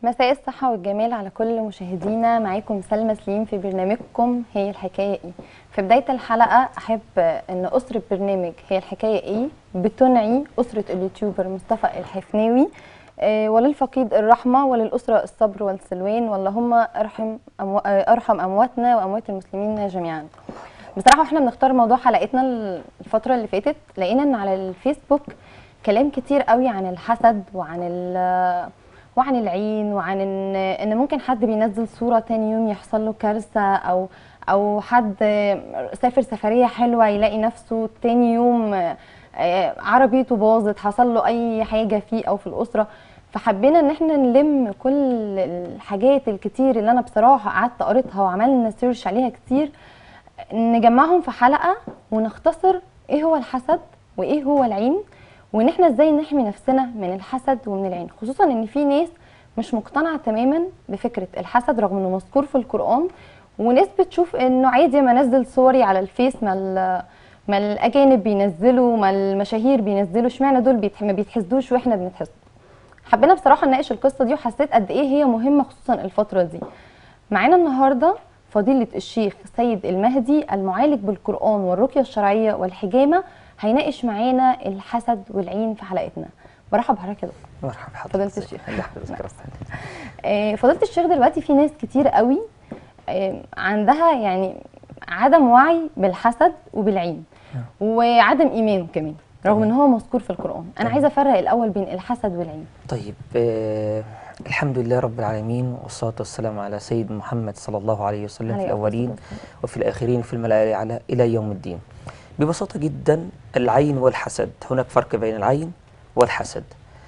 مساء الصحة والجمال على كل مشاهدينا معاكم سلمى سليم في برنامجكم هي الحكاية ايه في بداية الحلقة أحب أن أسرة برنامج هي الحكاية ايه بتنعي أسرة اليوتيوبر مصطفى الحفناوي آه، وللفقيد الرحمة وللأسرة الصبر والسلوان واللهم أرحم أمو... آه، أرحم أمواتنا وأموات المسلمين جميعا بصراحة واحنا بنختار موضوع حلقتنا الفترة اللي فاتت لقينا ان على الفيسبوك كلام كتير قوي عن الحسد وعن ال وعن العين وعن ان ان ممكن حد بينزل صورة تاني يوم يحصل له كارثة او او حد سافر سفرية حلوة يلاقي نفسه تاني يوم آه، عربيته باظت حصل له اي حاجة فيه او في الاسرة فحبينا ان احنا نلم كل الحاجات الكتير اللي انا بصراحة قعدت قريتها وعملنا سيرش عليها كتير نجمعهم في حلقة ونختصر ايه هو الحسد وايه هو العين وان احنا ازاي نحمي نفسنا من الحسد ومن العين خصوصا ان في ناس مش مقتنعة تماما بفكرة الحسد رغم انه مذكور في القرآن وناس بتشوف انه عادي ما انزل صوري على الفيس ما ال- ما الاجانب بينزلوا ما المشاهير بينزلوا اشمعنى دول بيتح- ما بيتحسدوش واحنا بنتحسد حبينا بصراحة نناقش القصة دي وحسيت قد ايه هي مهمة خصوصا الفترة دي معانا النهارده فضيلة الشيخ سيد المهدي المعالج بالقرآن والرقية الشرعية والحجامة هيناقش معانا الحسد والعين في حلقتنا برحب بحضرتك يا دكتور مرحبا حضرتك فضيلة ازيك؟ الشيخ. الله يحفظك يا رب. آه، فضيلة الشيخ دلوقتي في ناس كتير قوي آه، عندها يعني عدم وعي بالحسد وبالعين وعدم إيمان كمان رغم ان هو مذكور في القرآن انا عايزة افرق الاول بين الحسد والعين طيب آه الحمد لله رب العالمين والصلاة والسلام على سيد محمد صلى الله عليه وسلم عليه في أفضل الأولين الصلاة والسلام. وفي الآخرين في الملائكة على إلى يوم الدين ببساطة جدا العين والحسد هناك فرق بين العين والحسد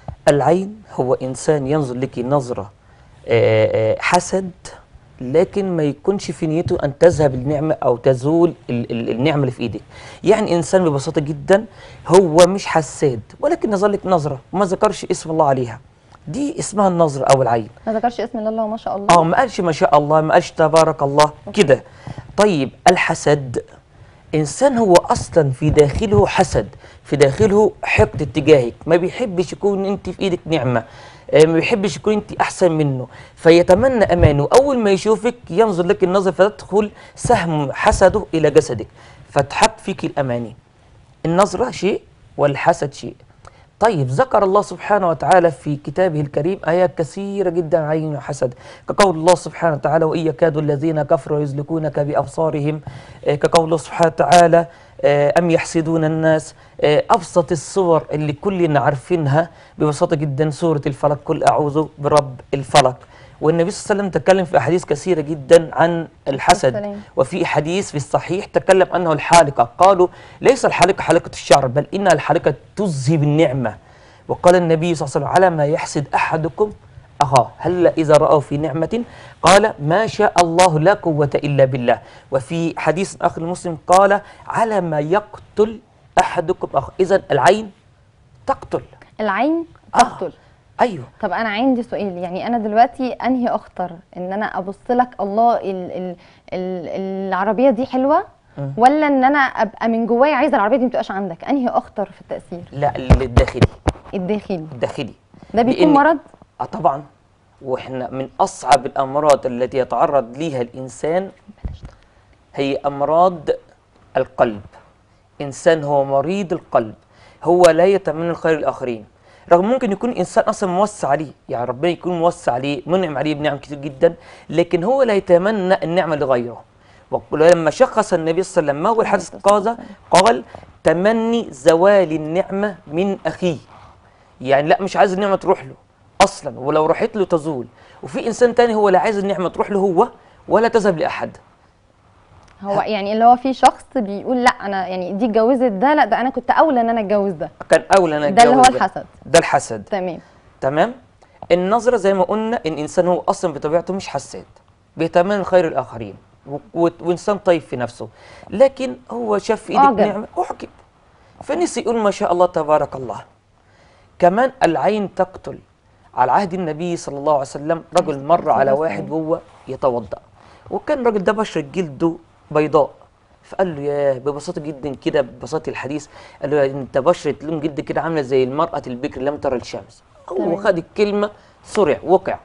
العين هو إنسان ينظر لك نظرة آه، آه، حسد لكن ما يكونش في نيته أن تذهب النعمة أو تزول ال- ال- النعمة اللي في إيدك يعني إنسان ببساطة جدا هو مش حساد ولكن نظر لك نظرة وما ذكرش اسم الله عليها دي اسمها النظرة أو العين ما ذكرش اسم الله وما شاء الله اه ما قالش ما شاء الله ما قالش تبارك الله كده طيب الحسد انسان هو اصلا في داخله حسد في داخله حقد اتجاهك ما بيحبش يكون انت في ايدك نعمه آه، ما بيحبش يكون انت احسن منه فيتمنى امانه اول ما يشوفك ينظر لك النظر فتدخل سهم حسده الى جسدك فتحط فيك الاماني النظرة شيء والحسد شيء طيب ذكر الله سبحانه وتعالى في كتابه الكريم آيات كثيرة جدا عن عين وحسد كقول الله سبحانه وتعالى وإن يكاد الذين كفروا يزلقونك بأبصارهم آه، كقول الله سبحانه وتعالى آه، أم يحسدون الناس آه، أبسط الصور اللي كلنا عارفينها ببساطة جدا سورة الفلق قل أعوذ برب الفلق والنبي صلى الله عليه وسلم تكلم في أحاديث كثيرة جدا عن الحسد السلام. وفي حديث في الصحيح تكلم أنه الحالقة قالوا ليس الحالقة حالقة الشعر بل إنها الحالقة تذهب النعمة وقال النبي صلى الله عليه وسلم على ما يحسد أحدكم أخاه هل إذا رأوا في نعمة قال ما شاء الله لا قوة إلا بالله وفي حديث آخر المسلم قال على ما يقتل أحدكم أخاه إذا العين تقتل العين آه. تقتل أيوه طب انا عندي سؤال يعني انا دلوقتي انهي اخطر ان انا ابص لك الله ال ال ال العربيه دي حلوه مم. ولا ان انا ابقى من جوايا عايزه العربيه دي ما تبقاش عندك انهي اخطر في التاثير لا الداخلي الداخلي الداخلي ده بيكون لأن- مرض اه طبعا واحنا من اصعب الامراض التي يتعرض ليها الانسان هي امراض القلب انسان هو مريض القلب هو لا يتمنى الخير للاخرين رغم ممكن يكون انسان اصلا موسع عليه يعني ربنا يكون موسع عليه منعم عليه بنعم كتير جدا لكن هو لا يتمنى النعمه لغيره ولما شخص النبي صلى الله عليه وسلم ما هو الحديث قال قال تمني زوال النعمه من اخيه يعني لا مش عايز النعمه تروح له اصلا ولو راحت له تزول وفي انسان تاني هو لا عايز النعمه تروح له هو ولا تذهب لاحد هو يعني اللي هو في شخص بيقول لا انا يعني دي اتجوزت ده لا ده انا كنت اولى ان انا اتجوز ده كان اولى انا ده اللي هو أتجوز الحسد ده الحسد تمام تمام النظره زي ما قلنا ان انسان هو اصلا بطبيعته مش حساد بيتمنى الخير الاخرين و- و- وانسان طيب في نفسه لكن هو شاف في ايدك أعجب. نعمه اعجب فنسي يقول ما شاء الله تبارك الله كمان العين تقتل على عهد النبي صلى الله عليه وسلم رجل مر على واحد وهو يتوضا وكان الراجل ده بشرة جلده بيضاء فقال له يا ببساطه جدا كده ببساطه الحديث قال له انت بشره لون جلد كده عامله زي المراه البكر لم ترى الشمس هو تمام. خد الكلمه سرع وقع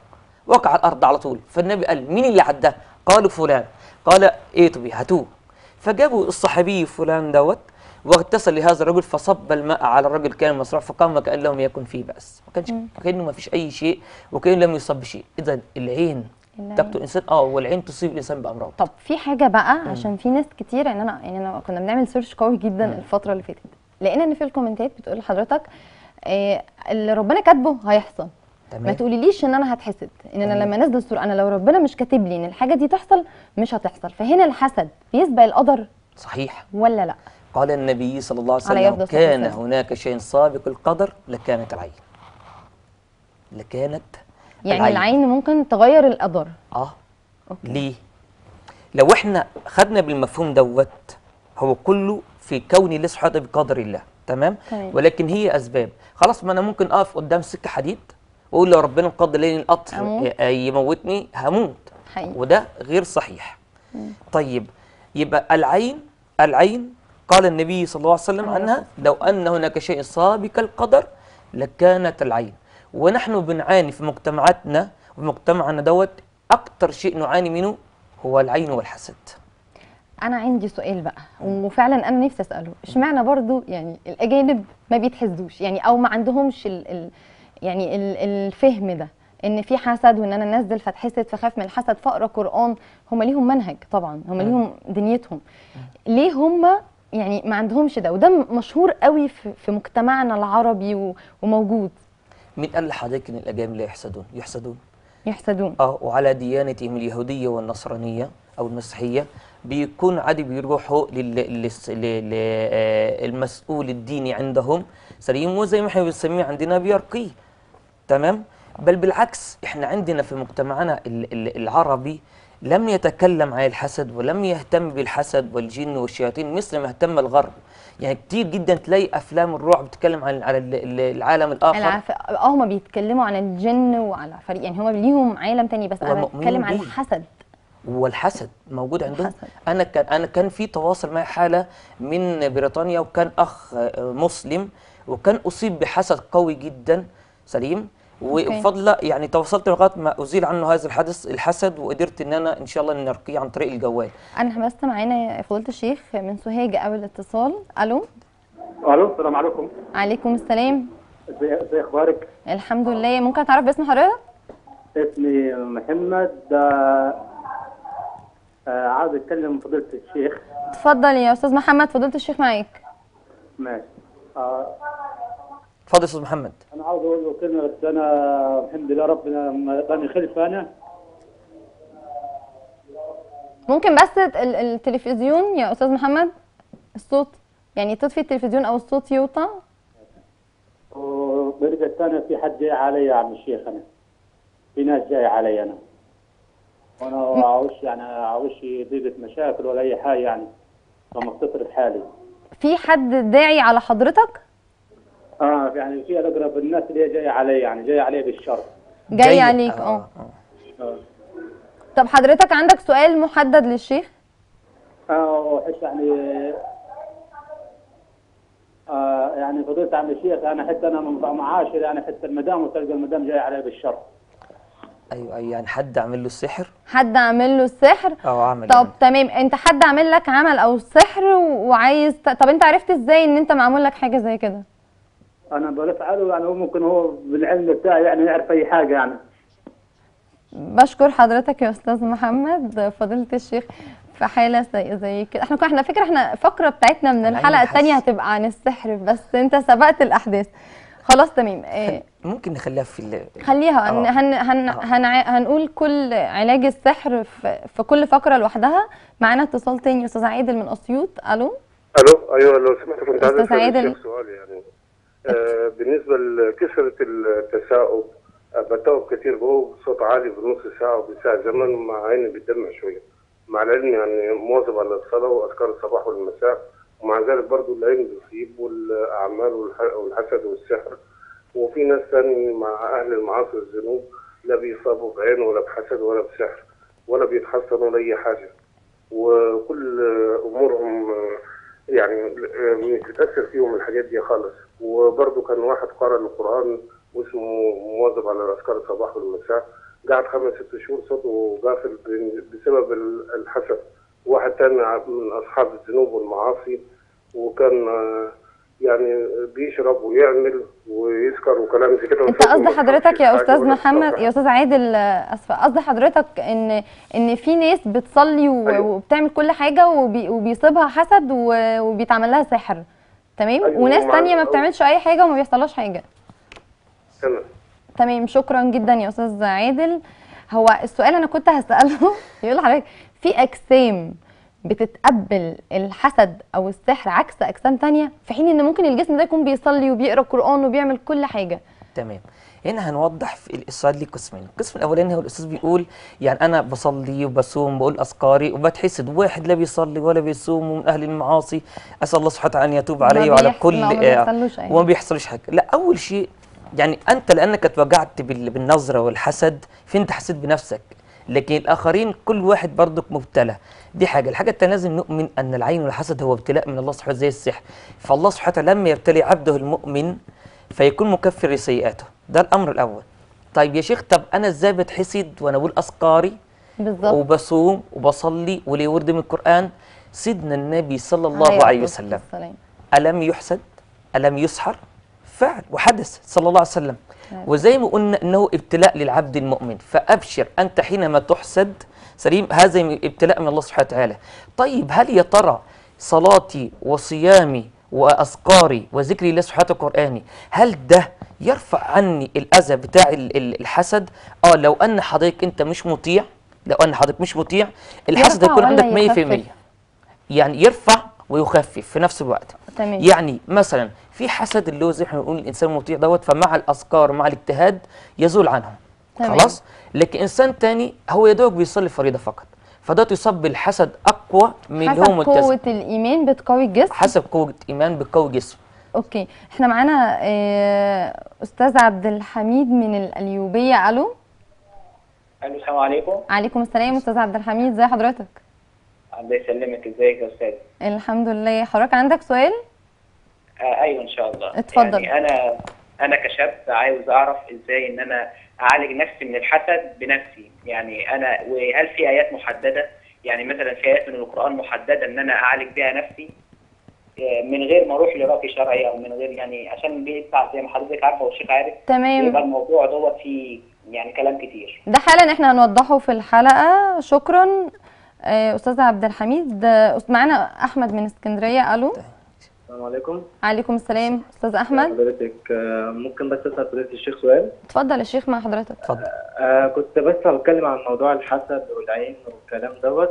وقع على الارض على طول فالنبي قال مين اللي عداه قالوا فلان قال ائتوا به هاتوه فجابوا الصحابي فلان دوت واغتسل لهذا الرجل فصب الماء على الرجل كان مسروع فقام وكان لم يكن فيه بأس ما كانش كانه ما فيش اي شيء وكانه لم يصب شيء اذا العين العين. تقتل الانسان اه والعين تصيب الانسان بامراض طب في حاجه بقى عشان في ناس كتير ان انا يعني انا كنا بنعمل سيرش قوي جدا الفتره اللي فاتت لقينا ان في الكومنتات بتقول لحضرتك آه اللي ربنا كاتبه هيحصل تمام. ما تقوليليش ان انا هتحسد ان انا تمام. لما انزل الصوره انا لو ربنا مش كاتب لي ان الحاجه دي تحصل مش هتحصل فهنا الحسد بيسبق القدر صحيح ولا لا قال النبي صلى الله عليه عليه وسلم أفضل الصلاة كان والسلام. هناك شيء سابق القدر لكانت العين لكانت يعني العين ممكن تغير القدر اه أوكي. ليه لو احنا خدنا بالمفهوم دوت هو كله في كون الله سبحانه وتعالى بقدر الله تمام تمام. ولكن هي اسباب خلاص ما انا ممكن اقف قدام سكه حديد واقول لو ربنا قدر لي القطر أموت. ي- يموتني هموت حقيقي. وده غير صحيح طيب يبقى العين العين قال النبي صلى الله عليه وسلم عليه عنها لو ان هناك شيء سابق القدر لكانت العين ونحن بنعاني في مجتمعاتنا ومجتمعنا دوت اكتر شيء نعاني منه هو العين والحسد انا عندي سؤال بقى وفعلا انا نفسي اساله اشمعنى برضو يعني الاجانب ما بيتحسدوش يعني او ما عندهمش ال ال يعني ال الفهم ده ان في حسد وان انا انزل فاتحسد فخاف من الحسد فاقرا قران هم ليهم منهج طبعا هم ليهم دنيتهم ليه هم يعني ما عندهمش ده وده مشهور قوي في, في مجتمعنا العربي و- وموجود مين قال لحضرتك ان الاجانب لا يحسدون يحسدون يحسدون اه وعلى ديانتهم اليهوديه والنصرانيه او المسيحيه بيكون عادي بيروحوا للمسؤول الديني عندهم سليم وزي ما احنا بنسميه عندنا بيرقيه تمام بل بالعكس احنا عندنا في مجتمعنا ال- ال- العربي لم يتكلم عن الحسد ولم يهتم بالحسد والجن والشياطين مثل ما اهتم الغرب يعني كتير جدا تلاقي افلام الرعب بتتكلم عن على ال- ال- العالم الاخر العف... اه هما بيتكلموا عن الجن وعلى فريق يعني هما ليهم عالم تاني بس انا ومؤمنين بتكلم عن بيه. الحسد والحسد موجود عندهم الحسد. انا كان انا كان في تواصل معي حاله من بريطانيا وكان اخ آه، مسلم وكان اصيب بحسد قوي جدا سليم وبفضل الله يعني تواصلت لغايه ما ازيل عنه هذا الحدث الحسد وقدرت ان انا ان شاء الله نرقيه عن طريق الجوال انا بس معانا يا فضيله الشيخ من سوهاج اول اتصال الو الو السلام عليكم عليكم السلام ازي ازي اخبارك الحمد لله ممكن اتعرف باسم حضرتك اسمي محمد آه، آه، عاوز اتكلم فضيله الشيخ اتفضل يا استاذ محمد فضيله الشيخ معاك ماشي آه، اتفضل يا استاذ محمد انا عاوز اقول له كلمه بس انا الحمد لله ربنا ما اعطاني خلفه انا ممكن بس ال- التلفزيون يا استاذ محمد الصوت يعني تطفي التلفزيون او الصوت يوطى وبرجع الثانيه في حد جاي علي يا عم الشيخ انا في ناس جاي علي انا وانا عاوش يعني عاوش ضيقه مشاكل ولا اي حاجه يعني فمختصر في حالي في حد داعي على حضرتك اه يعني في اقرب الناس اللي هي جايه علي يعني جايه علي بالشر جاي عليك اه آه. طب حضرتك عندك سؤال محدد للشيخ اه وحتى يعني آه يعني فضلت عم الشيخ انا حتى انا من معاشر يعني حتى المدام وتلقى المدام جاي علي بالشر ايوه ايوه يعني حد عمل له السحر حد عامل له السحر او عمل طب يعني. تمام انت حد عامل لك عمل او سحر و- وعايز ت... طب انت عرفت ازاي ان انت معمول لك حاجه زي كده انا بفعله يعني هو ممكن هو بالعلم بتاعي يعني يعرف اي حاجه يعني بشكر حضرتك يا استاذ محمد فضيله الشيخ في حاله زي زي كده احنا كنا احنا فكره احنا الفقره بتاعتنا من عين الحلقه الحس. الثانيه هتبقى عن السحر بس انت سبقت الاحداث خلاص تمام اه ممكن نخليها في ال- خليها هن آه. هن هن آه. هن هنقول كل علاج السحر في, في كل فقره لوحدها معانا اتصال تاني استاذ عادل من اسيوط الو الو ايوه لو سمحت كنت عايز أستاذ اسال عادل. الشيخ سؤال يعني آه بالنسبه لكثره التثاؤب آه، بتوب كتير بقول بصوت عالي بنص ساعه وبساعه زمان مع عيني بتدمع شويه مع العلم يعني مواظب على الصلاه واذكار الصباح والمساء ومع ذلك برضو العين بيصيب والاعمال والح- والحسد والسحر وفي ناس تاني مع اهل المعاصي والذنوب لا بيصابوا بعين ولا بحسد ولا بسحر ولا بيتحصنوا لاي حاجه وكل امورهم يعني مش بتاثر فيهم الحاجات دي خالص وبرضه كان واحد قرأ القران واسمه مواظب على اذكار الصباح والمساء قعد خمس ست شهور صوته قافل ب- بسبب ال- الحسد واحد تاني من اصحاب الذنوب والمعاصي وكان آه، يعني بيشرب ويعمل ويسكر وكلام زي كده انت وصوته قصد ما حضرتك بيفهمش يا حاجة استاذ ولا محمد بيفهم يا استاذ عادل آه، اسفه قصد حضرتك ان ان في ناس بتصلي و- أيوة. وبتعمل كل حاجه وبي وبيصيبها حسد و- وبيتعمل لها سحر تمام أيوة، وناس ومع- تانية ما بتعملش اي حاجه وما بيحصلهاش حاجه تمام تمام شكرا جدا يا استاذ عادل هو السؤال انا كنت هساله يقول لحضرتك في اجسام بتتقبل الحسد او السحر عكس اجسام تانية في حين ان ممكن الجسم ده يكون بيصلي وبيقرا قران وبيعمل كل حاجه تمام هنا هنوضح في السؤال ليه قسمين القسم الاولاني هو الاستاذ بيقول يعني انا بصلي وبصوم بقول اذكاري وبتحسد واحد لا بيصلي ولا بيصوم ومن اهل المعاصي اسال الله سبحانه وتعالى ان يتوب ما علي وعلى بيحصل- كل ما آه، بيحصلوش أي وما بيحصلش حاجه لا اول شيء يعني انت لانك اتوجعت بال- بالنظره والحسد فانت حسيت بنفسك لكن الاخرين كل واحد برضك مبتلى دي حاجه الحاجه الثانيه لازم نؤمن ان العين والحسد هو ابتلاء من الله سبحانه زي السحر فالله سبحانه وتعالى لما يبتلي عبده المؤمن فيكون مكفر لسيئاته ده الامر الاول طيب يا شيخ طب انا ازاي بتحسد وانا بقول اذكاري بالظبط وبصوم وبصلي ولي ورد من القران سيدنا النبي صلى الله عليه عليه الصلاة وسلم والسلام. ألم يحسد ألم يسحر فعل وحدث صلى الله عليه وسلم وزي ما قلنا أنه ابتلاء للعبد المؤمن فأبشر أنت حينما تحسد سليم هذا ابتلاء من الله سبحانه وتعالى طيب هل يا ترى صلاتي وصيامي وأذكاري وذكري الله سبحانه وقرآني هل ده يرفع عني الأذى بتاع ال- ال- الحسد اه لو أن حضرتك أنت مش مطيع لو أن حضرتك مش مطيع الحسد يرفع هيكون ولا عندك 100% يخفف؟ يعني يرفع ويخفف في نفس الوقت تمام. يعني مثلا في حسد اللي هو زي ما احنا بنقول الانسان المطيع دوت فمع الاذكار مع الاجتهاد يزول عنه تمام. خلاص لكن انسان تاني هو يا دوب بيصلي فريضه فقط فده يصاب بالحسد اقوى من اللي هو حسب ملتزم قوه الايمان بتقوي الجسم حسب قوه ايمان بقوي جسم اوكي احنا معانا آه، استاذ عبد الحميد من القليوبيه الو الو السلام عليكم عليكم السلام استاذ عبد الحميد ازي حضرتك الله يسلمك ازيك يا استاذ الحمد لله حضرتك عندك سؤال آه ايوه ان شاء الله اتفضل. يعني انا انا كشاب عاوز اعرف ازاي ان انا اعالج نفسي من الحسد بنفسي يعني انا وهل في ايات محدده يعني مثلا في ايات من القران محدده ان انا اعالج بيها نفسي آه، من غير ما اروح لراقي شرعي او من غير يعني عشان بيدفع زي ما حضرتك عارفه والشيخ عارف تمام. يبقى الموضوع دوت فيه يعني كلام كتير ده حالا احنا هنوضحه في الحلقه شكرا آه، استاذ عبد الحميد آه، معانا احمد من اسكندريه الو السلام عليكم عليكم السلام استاذ احمد حضرتك آه، ممكن بس اسال فضيله الشيخ سؤال اتفضل يا شيخ مع حضرتك اتفضل آه كنت بس بتكلم عن موضوع الحسد والعين والكلام دوت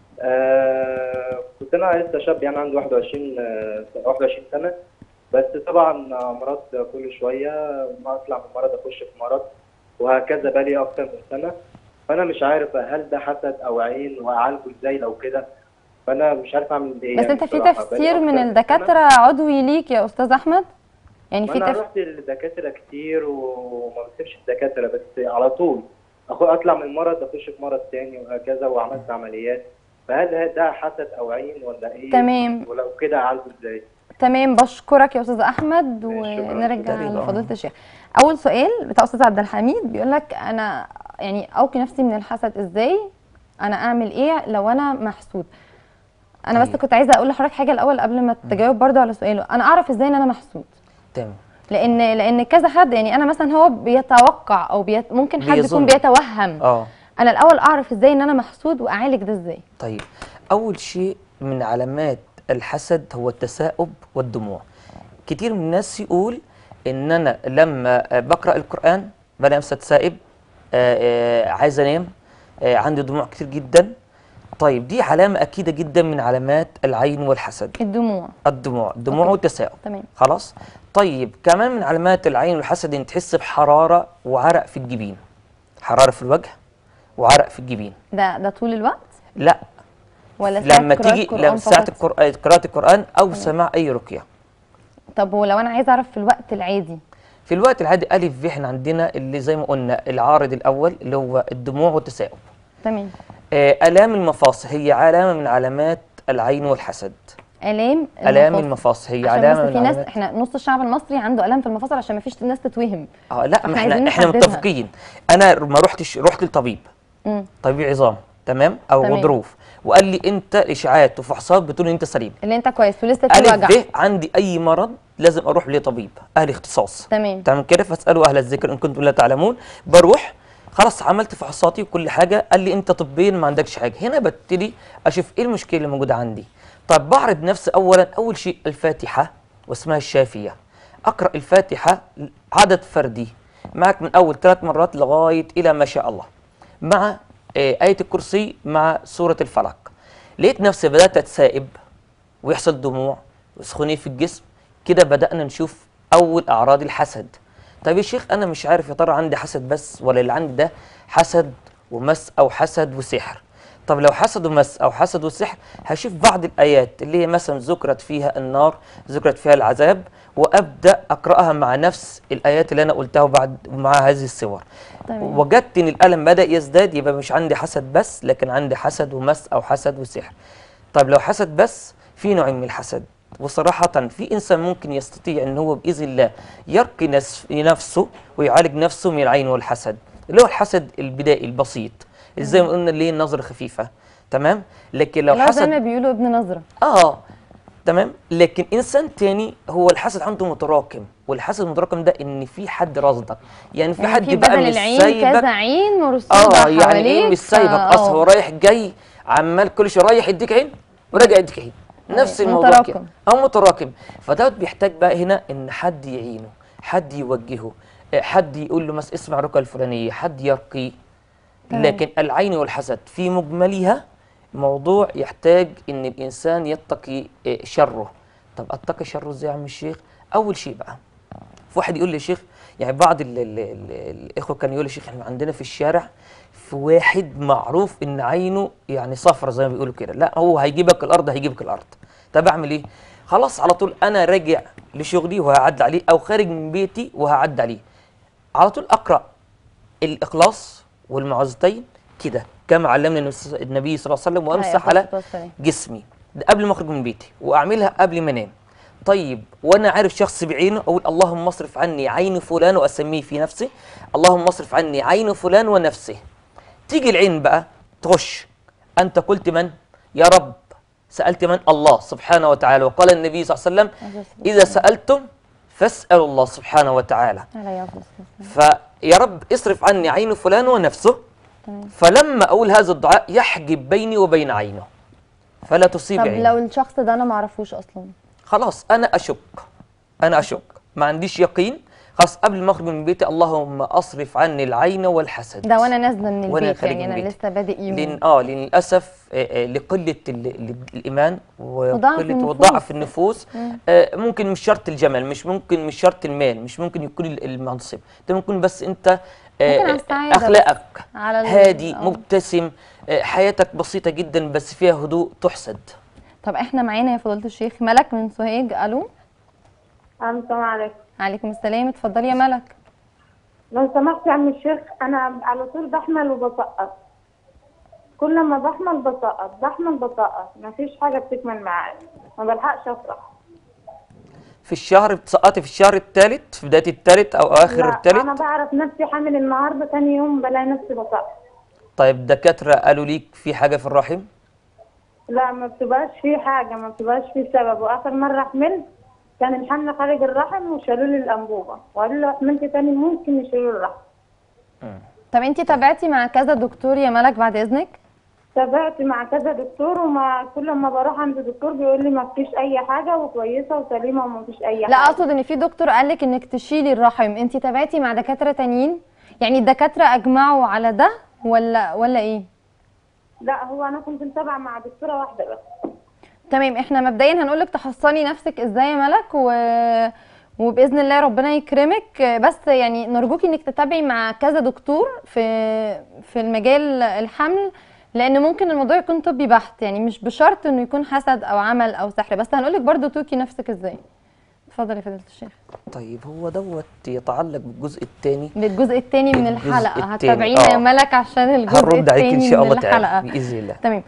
آه كنت انا لسه شاب يعني عندي 21 آه 21 سنه بس طبعا امراض كل شويه ما اطلع من مرض اخش في مرض وهكذا بقالي اكتر من سنه فانا مش عارف هل ده حسد او عين واعالجه ازاي لو كده فانا مش عارف اعمل ايه بس يعني انت في بصراحة. بقالي تفسير من أكتر سنة. الدكاتره عضوي ليك يا استاذ احمد يعني في انا تف... رحت للدكاتره كتير وما بسيبش الدكاتره بس على طول أخو اطلع من مرض اخش في مرض تاني وهكذا وعملت عمليات فهل ده حسد او عين ولا ايه تمام. ولو كده اعالجه ازاي تمام بشكرك يا استاذ احمد ماشي، شكراً. ونرجع تقريباً. لفضيله الشيخ اول سؤال بتاع استاذ عبد الحميد بيقول لك انا يعني اوقي نفسي من الحسد ازاي انا اعمل ايه لو انا محسود انا بس طيب. كنت عايزه اقول لحضرتك حاجه الاول قبل ما تجاوب برضو على سؤاله انا اعرف ازاي ان انا محسود تمام لان لان كذا حد يعني انا مثلا هو بيتوقع او بيت ممكن حد يكون بيظن. بيتوهم اه انا الاول اعرف ازاي ان انا محسود واعالج ده ازاي طيب أول شيء من علامات الحسد هو التثاؤب والدموع كتير من الناس يقول إن أنا لما آه، بقرأ القرآن بلاقي نفسي أتثائب آه، آه، عايز أنام آه، عندي دموع كتير جدا طيب دي علامة أكيدة جدا من علامات العين والحسد الدموع الدموع الدموع أوكي. والتثاؤب تمام خلاص طيب كمان من علامات العين والحسد ان تحس بحراره وعرق في الجبين حراره في الوجه وعرق في الجبين ده ده طول الوقت لا ولا ساعة لما قراءة تيجي قرآن لما ساعه فقط؟ القرآن قراءه القران او سماع اي رقيه طب ولو انا عايزه اعرف في الوقت العادي في الوقت العادي الف ب احنا عندنا اللي زي ما قلنا العارض الاول اللي هو الدموع والتثاؤب تمام آه، الام المفاصل هي علامه من علامات العين والحسد الام الام المفاصل. المفاصل هي عشان علامه بس من في ناس علامات احنا نص الشعب المصري عنده الام في المفاصل عشان ما فيش ناس تتوهم اه لا فاحنا ما احنا عايزين احنا نحددها. متفقين انا ما رحتش رحت لطبيب مم. طبيب عظام تمام او تمام. غضروف وقال لي انت اشاعات وفحوصات بتقول ان انت سليم اللي انت كويس ولسه في الف وجع ب عندي اي مرض لازم اروح لطبيب اهل اختصاص تمام تمام كده فاسالوا اهل الذكر ان كنتم لا تعلمون بروح خلاص عملت فحوصاتي وكل حاجه قال لي انت طبيا ما عندكش حاجه هنا ببتدي اشوف ايه المشكله اللي موجوده عندي طب بعرض نفسي اولا اول شيء الفاتحه واسمها الشافيه اقرا الفاتحه عدد فردي معك من اول ثلاث مرات لغايه الى ما شاء الله مع آه، آية الكرسي مع سورة الفلق لقيت نفسي بدأت أتسائب ويحصل دموع وسخونية في الجسم كده بدأنا نشوف أول أعراض الحسد طيب يا شيخ أنا مش عارف يا ترى عندي حسد بس ولا اللي عندي ده حسد ومس أو حسد وسحر طب لو حسد ومس أو حسد وسحر هشوف بعض الآيات اللي هي مثلا ذكرت فيها النار ذكرت فيها العذاب وأبدأ أقرأها مع نفس الآيات اللي أنا قلتها وبعد مع هذه الصور تمام. وجدت ان الالم بدا يزداد يبقى مش عندي حسد بس لكن عندي حسد ومس او حسد وسحر طيب لو حسد بس في نوع من الحسد وصراحة في إنسان ممكن يستطيع أن هو بإذن الله يرقي نس- نفسه ويعالج نفسه من العين والحسد اللي هو الحسد البدائي البسيط زي ما قلنا اللي هي النظرة خفيفة تمام لكن لو اللي هو زي حسد ما بيقولوا ابن نظره اه تمام لكن انسان تاني هو الحسد عنده متراكم والحسد المتراكم ده ان في حد رصدك يعني في يعني حد في بقى بدل مش العين سايبك كذا عين مرصوده اه يعني ايه حواليك مش سايبك فا- اصلا هو آه. رايح جاي عمال كل شويه رايح يديك عين وراجع يديك عين نفس أيوة، الموضوع متراكم. كده اه متراكم فدوت بيحتاج بقى هنا ان حد يعينه حد يوجهه آه، حد يقول له مثلا اسمع الرقيه الفلانيه حد يرقيه تمام. لكن العين والحسد في مجملها موضوع يحتاج ان الانسان يتقي آه، شره طب اتقي شره ازاي يا عم الشيخ اول شيء بقى في واحد يقول لي يا شيخ يعني بعض ال ال ال الاخوه كانوا يقولوا يا شيخ احنا عندنا في الشارع في واحد معروف ان عينه يعني صفرة زي ما بيقولوا كده لا هو هيجيبك الارض هيجيبك الارض طب اعمل ايه خلاص على طول انا راجع لشغلي وهعدي عليه او خارج من بيتي وهعدي عليه على طول اقرا الاخلاص والمعوذتين كده كما علمنا النبي- النبي صلى الله عليه وسلم وامسح عليه على الصلاة والسلام. جسمي ده قبل ما اخرج من بيتي واعملها قبل ما انام طيب وانا عارف شخص بعينه اقول اللهم اصرف عني عين فلان واسميه في نفسي اللهم اصرف عني عين فلان ونفسه تيجي العين بقى تخش انت قلت من يا رب سالت من الله سبحانه وتعالى وقال النبي صلى الله عليه وسلم اذا سالتم فاسالوا الله سبحانه وتعالى عليه أفضل الصلاة والسلام. فيا رب اصرف عني عين فلان ونفسه فلما اقول هذا الدعاء يحجب بيني وبين عينه فلا تصيب طب عينه لو الشخص ده انا ما اعرفوش اصلا خلاص انا اشك انا اشك ما عنديش يقين خلاص قبل ما اخرج من بيتي اللهم اصرف عني العين والحسد ده وانا نازله من وأنا البيت خارج يعني من انا بيتي. لسه بادئ لان يوم اه لان للاسف آه، آه، لقله ال- ال- الايمان وضعف وقله النفوس. وضعف النفوس آه، ممكن مش شرط الجمال مش ممكن مش شرط المال مش ممكن يكون ال- المنصب ده ممكن بس انت آه، ممكن على السعادة بس. اخلاقك على ال- هادي آه. مبتسم آه، حياتك بسيطه جدا بس فيها هدوء تحسد طب احنا معانا يا فضيله الشيخ ملك من سوهاج الو السلام عليكم عليكم السلام اتفضلي يا ملك لو سمحت يا عم الشيخ انا على طول بحمل وبسقط كل ما بحمل بسقط بحمل بسقط ما فيش حاجه بتكمل معايا ما بلحقش افرح في الشهر بتسقطي في الشهر الثالث في بدايه الثالث او اخر لا الثالث انا بعرف نفسي حامل النهارده تاني يوم بلاقي نفسي بسقط طيب الدكاتره قالوا ليك في حاجه في الرحم لا ما بتبقاش في حاجه ما بتبقاش في سبب واخر مره حملت كان الحمل خارج الرحم وشالوا لي الانبوبه وقالوا لي لو حملت تاني ممكن يشيلوا الرحم طب انت تابعتي مع كذا دكتور يا ملك بعد اذنك تابعت مع كذا دكتور وما كل ما بروح عند دكتور بيقول لي ما فيش اي حاجه وكويسه وسليمه وما فيش اي لا حاجه اقصد ان في دكتور قال لك انك تشيلي الرحم انت تابعتي مع دكاتره تانيين يعني الدكاتره اجمعوا على ده ولا ولا ايه لا هو انا كنت متابعه مع دكتوره واحده بس تمام احنا مبدئيا هنقول لك تحصني نفسك ازاي يا ملك و... وباذن الله ربنا يكرمك بس يعني نرجوكي انك تتابعي مع كذا دكتور في في المجال الحمل لان ممكن الموضوع يكون طبي بحت يعني مش بشرط انه يكون حسد او عمل او سحر بس هنقول لك برضو توكي نفسك ازاي اتفضل يا فضيله الشيخ طيب هو دوت يتعلق بالجزء الثاني للجزء الثاني من الجزء الحلقه التاني، هتتابعينا يا آه. ملك عشان الجزء هنرد عليك ان الثاني شاء من الله تعالى الحلقه باذن الله تمام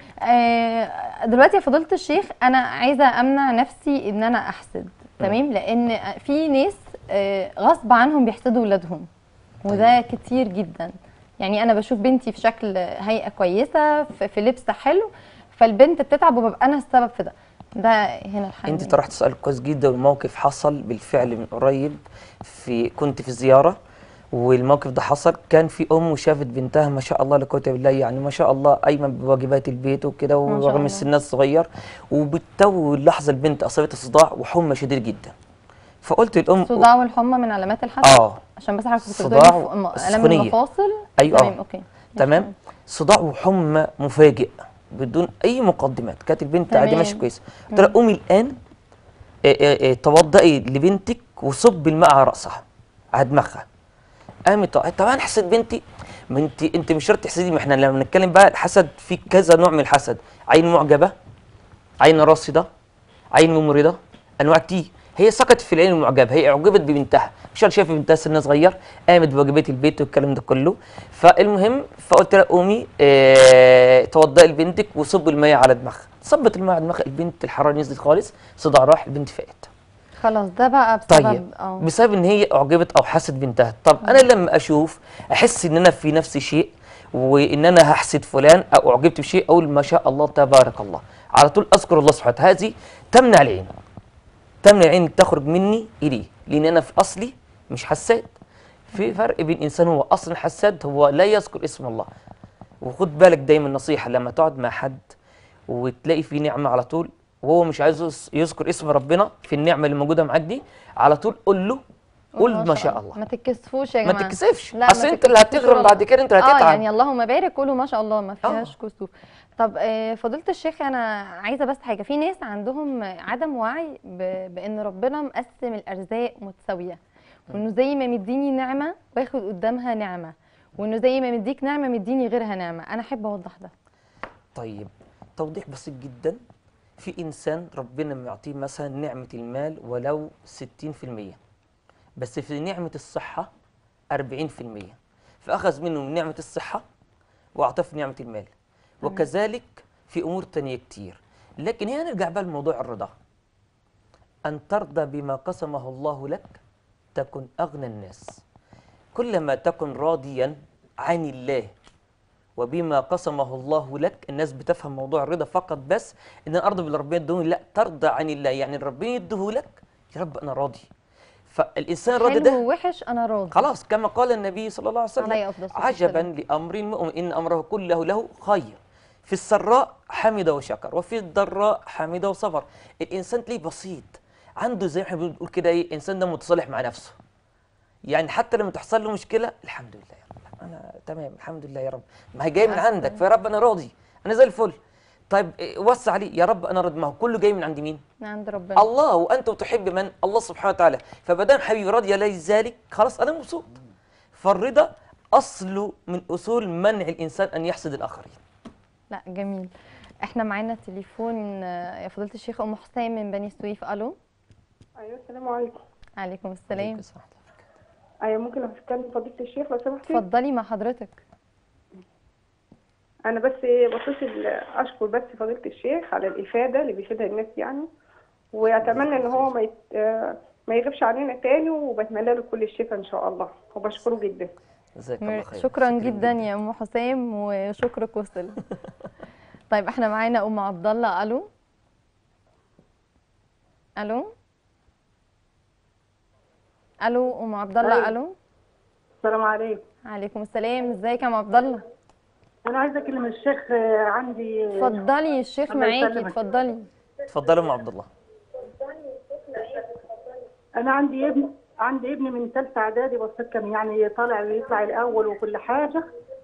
آه دلوقتي يا فضيله الشيخ انا عايزه امنع نفسي ان انا احسد تمام لان في ناس آه غصب عنهم بيحسدوا ولادهم وده كتير جدا يعني انا بشوف بنتي في شكل هيئه كويسه في, في لبس حلو فالبنت بتتعب وببقى انا السبب في ده ده هنا الحل انت طرحت سؤال كويس جدا والموقف حصل بالفعل من قريب في كنت في زياره والموقف ده حصل كان في ام شافت بنتها ما شاء الله لا قوه الا بالله يعني ما شاء الله قايمه بواجبات البيت وكده ما شاء ورغم الله. السن الصغير وبالتو اللحظه البنت اصابتها صداع وحمى شديد جدا فقلت للام الصداع والحمى من علامات الحسد اه عشان بس حضرتك الصداع بتقولي ف- م- الام والسخونية. المفاصل أيوة. تمام اوكي تمام صداع وحمى مفاجئ بدون اي مقدمات كانت البنت عادي تمام. ماشيه كويسه قلت لها قومي الان آه، آه، آه، توضئي لبنتك وصب الماء على راسها على دماغها قامت طب انا حسد بنتي ما انت انت مش شرط تحسدي ما احنا لما بنتكلم بقى الحسد في كذا نوع من الحسد عين معجبه عين راصده عين ممرضه انواع كتير هي سقطت في العين المعجبه هي اعجبت ببنتها مش انا شايفه بنتها سنها صغير قامت بواجبات البيت والكلام ده كله فالمهم فقلت لها قومي اه توضئي لبنتك وصبي الماء على دماغها صبت الماء على دماغها البنت الحراره نزلت خالص صداع راح البنت فاقت خلاص ده بقى بسبب طيب اه بسبب ان هي اعجبت او حست بنتها طب انا لما اشوف احس ان انا في نفسي شيء وان انا هحسد فلان او اعجبت بشيء اقول ما شاء الله تبارك الله على طول اذكر الله سبحانه وتعالى هذه تمنع العين تمنع العين إن تخرج مني اليه لان انا في اصلي مش حساد في فرق بين انسان هو اصلا حساد هو لا يذكر اسم الله وخد بالك دايما نصيحه لما تقعد مع حد وتلاقي في نعمه على طول وهو مش عايز يذ- يذكر اسم ربنا في النعمه اللي موجوده معاك دي على طول قول له قول ما شاء الله ما تتكسفوش يا ما جماعه تتكسفش لا، اصل ما انت اللي تتكسفوش هتغرم والله. بعد كده انت اللي اه هتتعب يعني اللهم بارك قولوا ما شاء الله ما آه. فيهاش كسوف طب آه، فضيله الشيخ انا عايزه بس حاجه في ناس عندهم عدم وعي ب- بان ربنا مقسم الارزاق متساويه وانه زي ما مديني نعمه باخد قدامها نعمه وانه زي ما مديك نعمه مديني غيرها نعمه انا احب اوضح ده طيب توضيح بسيط جدا في انسان ربنا معطيه مثلا نعمه المال ولو 60% بس في نعمه الصحه 40% فاخذ منه من نعمه الصحه واعطاه في نعمه المال وكذلك في امور تانية كتير لكن هنا نرجع بقى لموضوع الرضا ان ترضى بما قسمه الله لك تكن اغنى الناس كلما تكن راضيا عن الله وبما قسمه الله لك الناس بتفهم موضوع الرضا فقط بس ان انا ارضى باللي ربنا ادوني لا ترضى عن الله يعني اللي ربنا يديه لك يا رب انا راضي فالانسان الراضي حلو ده ووحش انا راضي خلاص كما قال النبي صلى الله عليه وسلم عليه أفضل الصلاة عجبا والسلام. لامر المؤمن ان امره كله له خير في السراء حمد وشكر وفي الضراء حمد وصبر الانسان تلاقيه بسيط عنده زي ما احنا بنقول كده ايه انسان ده متصالح مع نفسه يعني حتى لما تحصل له مشكله الحمد لله يا رب انا تمام الحمد لله يا رب ما هي جايه من عندك فيا رب انا راضي انا زي الفل طيب إيه، وسع لي يا رب انا راضي ما هو كله جاي من عند مين من عند ربنا الله وانت تحب من الله سبحانه وتعالى فبدام حبيبي راضي لي ذلك خلاص انا مبسوط فالرضا اصله من اصول منع الانسان ان يحسد الاخرين لا جميل احنا معانا تليفون آه، يا فضيله الشيخ ام حسام من بني سويف الو ايوه السلام عليكم عليكم السلام ايوه ممكن اتكلم فضيله الشيخ لو سمحتي اتفضلي مع حضرتك انا بس إيه بتصل اشكر بس فضيله الشيخ على الافاده اللي بيفيدها الناس يعني واتمنى ان هو ما يت... آه، ما يغيبش علينا تاني وبتمنى له كل الشفاء ان شاء الله وبشكره جدا جزاك الله مير- خير شكرا جدا يا ام حسام وشكرك وصل طيب احنا معانا ام عبد الله الو الو الو ام عبد الله أيوة. الو السلام عليكم عليكم السلام ازيك يا ام عبد الله انا عايزه اكلم الشيخ آه، عندي اتفضلي الشيخ الله معاكي يسلمك. اتفضلي اتفضلوا ام عبد الله انا عندي ابن عندي ابن من ثالثه اعدادي بصيت كان يعني طالع ويطلع الاول وكل حاجه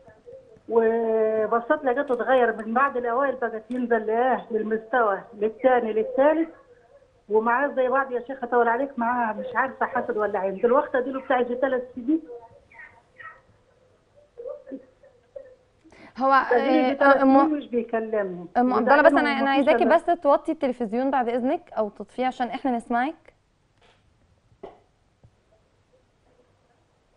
وبصيت لقيته اتغير من بعد الاوائل بقت ينزل اه للمستوى للثاني للثالث ومعاه زي بعض يا شيخ اطول عليك معاه مش عارفه حسد ولا عين دلوقتي اديله بتاع يجي ثلاث سنين هو اديله آه، ثلاث سنين ام مش بيكلمني ام عبد الله بس انا وزعلان انا ومفيش عايزاكي إلا- بس توطي التلفزيون بعد اذنك او تطفيه عشان احنا نسمعك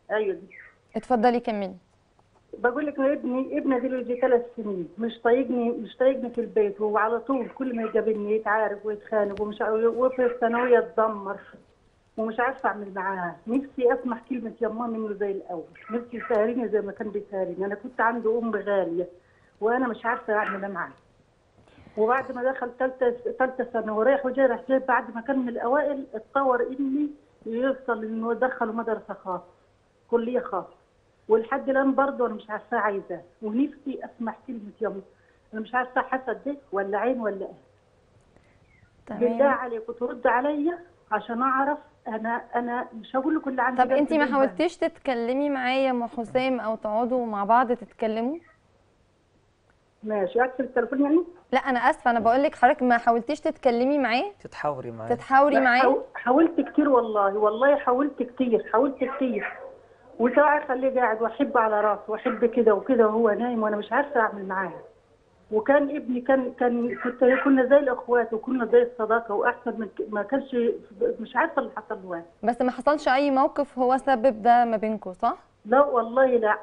ايوه دي اتفضلي كملي بقول لك ابني ابني دلوقتي ثلاث سنين مش طايقني مش طايقني في البيت هو على طول كل ما يقابلني يتعارك ويتخانق ومش عارف- وفي الثانويه اتدمر ومش عارفه اعمل معاه نفسي اسمع كلمه يما منه زي الاول نفسي يسهرني زي ما كان بيسهرني انا كنت عنده ام غاليه وانا مش عارفه اعمل معاه وبعد ما دخل ثالثه ثالثه ثانوي ورايح وجاي راح جاي بعد ما كان من الاوائل اتطور اني يوصل انه يدخله مدرسه خاصه كليه خاصه ولحد الان برضه انا مش عارفه عايزاه ونفسي اسمع كلمه يما انا مش عارفه حسد ده ولا عين ولا ايه بالله تمام عليك وترد عليا عشان اعرف انا انا مش هقول لك اللي عندي طب ده انت ما في حاولتيش تتكلمي معايا يا ام حسام او تقعدوا مع بعض تتكلموا ماشي اقفل التليفون يعني لا انا اسفه انا بقول لك حضرتك ما حاولتيش تتكلمي معاه تتحاوري معاه تتحاوري لا، معاه حاو- حاولت كتير والله والله حاولت كتير حاولت كتير وساعة اخليه قاعد واحب على راسه واحب كده وكده وهو نايم وانا مش عارفه اعمل معاه وكان ابني كان كان كنت كنا زي الاخوات وكنا زي الصداقه واحسن من ك- ما كانش مش عارفه اللي حصل له إيه. بس ما حصلش اي موقف هو سبب ده ما بينكم صح لا والله لا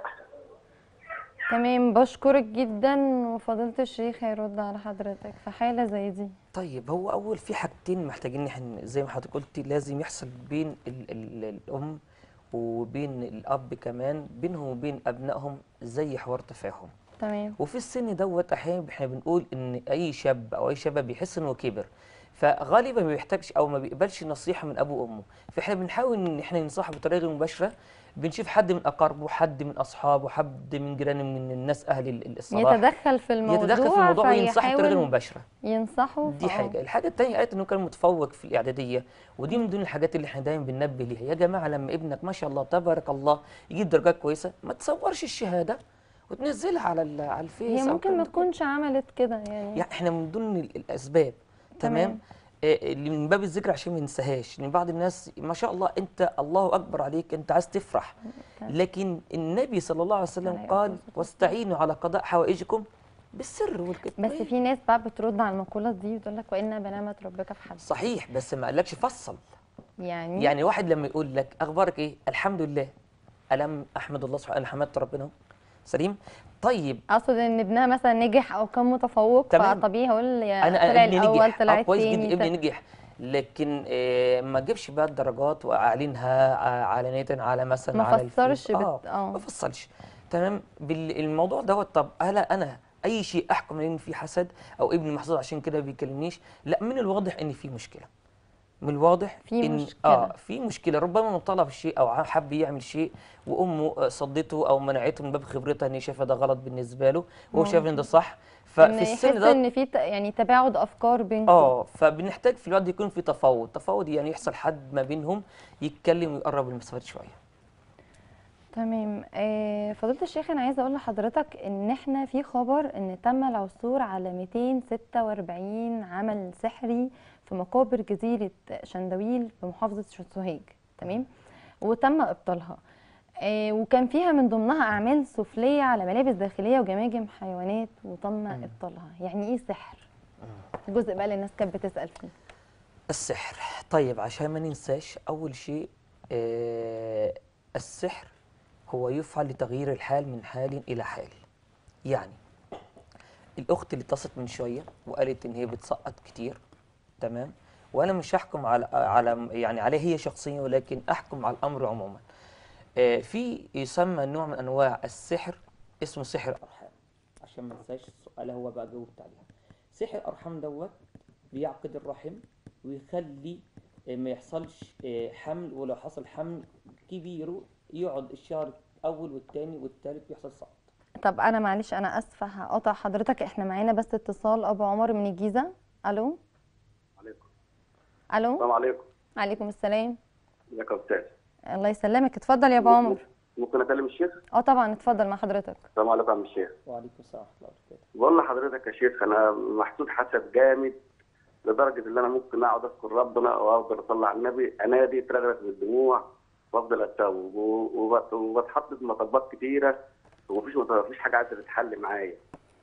تمام بشكرك جدا وفضيله الشيخ هيرد على حضرتك في حاله زي دي طيب هو اول في حاجتين محتاجين احنا زي ما حضرتك قلتي لازم يحصل بين ال ال الام وبين الاب كمان بينهم وبين ابنائهم زي حوار تفاهم تمام وفي السن دوت احيانا احنا بنقول ان اي شاب او اي شباب بيحس انه كبر فغالبا ما بيحتاجش او ما بيقبلش نصيحه من ابوه وامه فاحنا بنحاول ان احنا ننصحه بطريقه غير مباشره بنشوف حد من اقاربه حد من اصحابه حد من جيرانه من الناس اهل ال- الصلاح يتدخل في الموضوع يتدخل في الموضوع وينصحه بطريقه غير فيحاول مباشره ينصحه دي فآه. حاجه الحاجه الثانيه قالت انه كان متفوق في الاعداديه ودي من ضمن الحاجات اللي احنا دايما بننبه ليها يا جماعه لما ابنك ما شاء الله تبارك الله يجيب درجات كويسه ما تصورش الشهاده وتنزلها على ال- على الفيس هي أو ممكن ما الكلام ده. تكونش عملت كده يعني يعني احنا من ضمن ال- الاسباب تمام. تمام آه، اللي من باب الذكر عشان ما ننساهاش ان بعض الناس ما شاء الله انت الله اكبر عليك انت عايز تفرح لكن النبي صلى الله عليه وسلم عليه قال الصلاة واستعينوا على قضاء حوائجكم بالسر والكتمان بس في ناس بقى بترد على المقولة دي وتقول لك وإن بنامة ربك في حد صحيح بس ما قالكش فصل يعني يعني واحد لما يقول لك اخبارك ايه الحمد لله الم احمد الله سبحانه انا حمدت ربنا أهو. سليم طيب اقصد ان ابنها مثلا نجح او كان متفوق تمام. فطبيعي هقول يا انا طلع ابني الاول نجح طلع آه، كويس الثاني جدا ابني نجح لكن آه ما اجيبش بقى الدرجات واعلنها ع- علانيه على مثلا ما على فسرش الفيس. بت- اه آه. ما فصلش تمام بالموضوع دوت طب هلا انا اي شيء احكم ان في حسد او ابني محظوظ عشان كده بيكلمنيش لا من الواضح ان في مشكله من الواضح في ان مشكلة. اه في مشكله ربما من طلب شيء او حب يعمل شيء وامه آه، صدته او منعته من باب خبرتها ان هي شايفه ده غلط بالنسبه له وهو شايف ان ده صح ان ففي يحس السن ده ان في ت- يعني تباعد افكار بينكم اه فبنحتاج في الوقت يكون في تفاوض تفاوض يعني يحصل حد ما بينهم يتكلم ويقرب المسافات شويه تمام آه فضيلة الشيخ انا عايزه اقول لحضرتك ان احنا في خبر ان تم العثور على 246 عمل سحري في مقابر جزيره شندويل بمحافظه سوهاج تمام وتم ابطالها آه وكان فيها من ضمنها اعمال سفليه على ملابس داخليه وجماجم حيوانات وتم ابطالها يعني ايه سحر الجزء بقى اللي الناس كانت بتسال فيه السحر طيب عشان ما ننساش اول شيء آه السحر هو يفعل لتغيير الحال من حال الى حال يعني الاخت اللي اتصلت من شويه وقالت ان هي بتسقط كتير تمام وانا مش هحكم على على يعني عليها هي شخصيا ولكن احكم على الامر عموما آه في يسمى نوع من انواع السحر اسمه سحر ارحام عشان ما ننساش السؤال هو بقى جاوبت عليها سحر الارحام دوت بيعقد الرحم ويخلي آه، ما يحصلش آه، حمل ولو حصل حمل كبير يقعد الشهر الاول والثاني والثالث يحصل سقط طب انا معلش انا اسفه هقطع حضرتك احنا معانا بس اتصال ابو عمر من الجيزه الو عليكم الو السلام عليكم عليكم السلام ازيك يا استاذ الله يسلمك اتفضل يا ابو عمر ممكن اكلم الشيخ اه طبعا اتفضل مع حضرتك السلام عليكم يا عم الشيخ وعليكم السلام ورحمه الله وبركاته بقول لحضرتك يا شيخ انا محسود حسد جامد لدرجه ان انا ممكن اقعد اذكر ربنا وافضل اطلع على النبي انادي ترغرف بالدموع وافضل اتوب و- وبت- وبتحط في مطبات كتيره ومفيش مط- مفيش حاجه عايزه تتحل معايا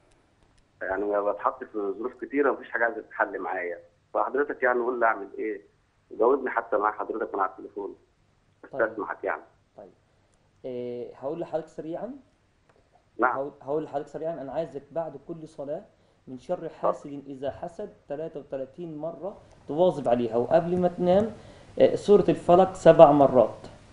يعني بتحط في ظروف كتيره ومفيش حاجه عايزه تتحل معايا فحضرتك يعني قول لي اعمل ايه جاوبني حتى مع حضرتك من على التليفون طيب. استسمحك يعني طيب إيه هقول لحضرتك سريعا نعم هقول- هقول لحضرتك سريعا انا عايزك بعد كل صلاه من شر حاسد اذا حسد 33 مره تواظب عليها وقبل ما تنام آه، سوره الفلق سبع مرات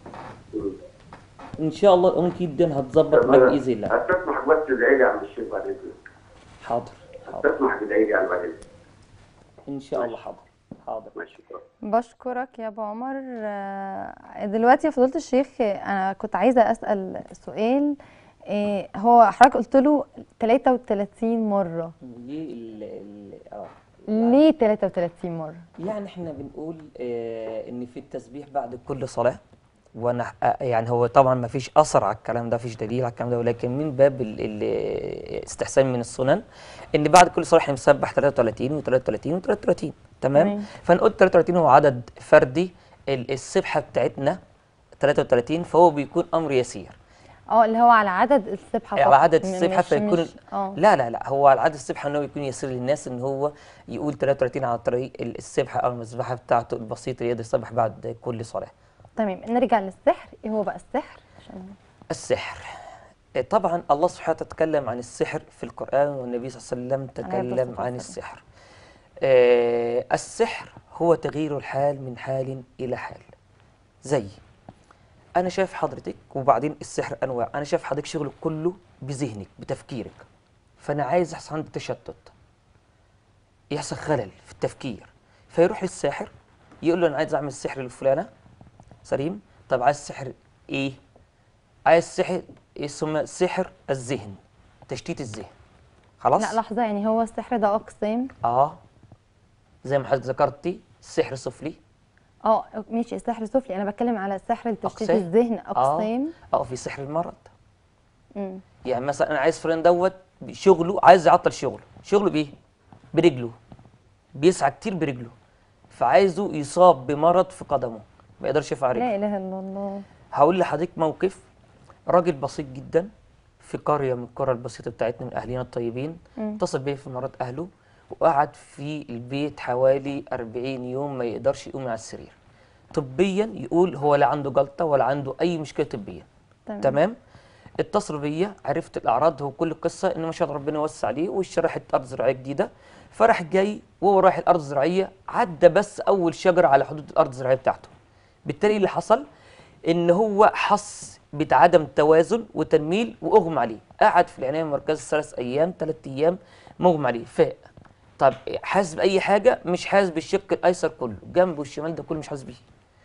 ان شاء الله الامور جدا هتظبط معاك باذن الله هتسمح بس تدعي لي يا عم الشيخ بعد اذنك حاضر حاضر تسمح تدعي لي على بعد اذنك ان شاء الله حاضر حاضر ماشي شكرا بشكرك يا ابو عمر آه، دلوقتي يا فضيله الشيخ آه، انا كنت عايزه اسال سؤال آه، هو حضرتك قلت له 33 مره ليه ال ال اه ليه 33 مره يعني احنا بنقول آه ان في التسبيح بعد كل صلاة وانا آه يعني هو طبعا ما فيش اثر على الكلام ده فيش دليل على الكلام ده ولكن من باب ال- ال- استحسان من السنن ان بعد كل صلاة احنا بنسبح 33 و33 و33 تمام تمام. فنقول 33 هو عدد فردي ال- السبحة بتاعتنا 33 فهو بيكون امر يسير اه اللي هو على عدد السبحه على فقط، عدد م- السبحه مش- فيكون مش- اه لا لا لا هو على عدد السبحه ان هو يكون يسير للناس ان هو يقول 33 على طريق ال- السبحه او المسبحه بتاعته البسيطه اللي يقدر يسبح بعد كل صلاه. تمام نرجع للسحر ايه هو بقى السحر عشان السحر آه، طبعا الله سبحانه وتعالى تكلم عن السحر في القران والنبي صلى الله عليه وسلم عليه الصلاة تكلم والسلام. عن السحر. آه، السحر هو تغيير الحال من حال الى حال. زي انا شايف حضرتك وبعدين السحر انواع انا شايف حضرتك شغلك كله بذهنك بتفكيرك فانا عايز يحصل عندي تشتت يحصل خلل في التفكير فيروح للساحر يقول له انا عايز اعمل السحر الفلانه سليم طب عايز سحر ايه عايز سحر اسمه سحر الذهن تشتيت الذهن خلاص لا لحظه يعني هو السحر ده اقسام اه زي ما حضرتك ذكرتي السحر السفلي اه ماشي السحر سفلي انا بتكلم على السحر لتشتيت أقسام. الذهن اقسام اه اه في سحر المرض مم. يعني مثلا انا عايز فلان دوت شغله عايز يعطل شغله شغله بايه برجله بيسعى كتير برجله فعايزه يصاب بمرض في قدمه ما يقدرش يرفع رجله لا اله الا الله هقول لحضرتك موقف راجل بسيط جدا في قريه من القرى البسيطه بتاعتنا من اهالينا الطيبين مم. اتصل بيه في مرات اهله وقعد في البيت حوالي 40 يوم ما يقدرش يقوم من على السرير طبيا يقول هو لا عنده جلطه ولا عنده اي مشكله طبيه تمام. تمام اتصلوا بيا عرفت الاعراض هو كل القصه ان ما شاء الله ربنا وسع عليه واشترى حته ارض زراعيه جديده فراح جاي وهو رايح الارض الزراعيه عدى بس اول شجره على حدود الارض الزراعيه بتاعته بالتالي إيه اللي حصل ان هو حس بعدم توازن وتنميل واغمى عليه قعد في العنايه المركزيه ثلاث ايام ثلاث ايام مغمى عليه فاق طب حاسس باي حاجه مش حاسس بالشق الايسر كله جنبه الشمال ده كله مش حاسس بيه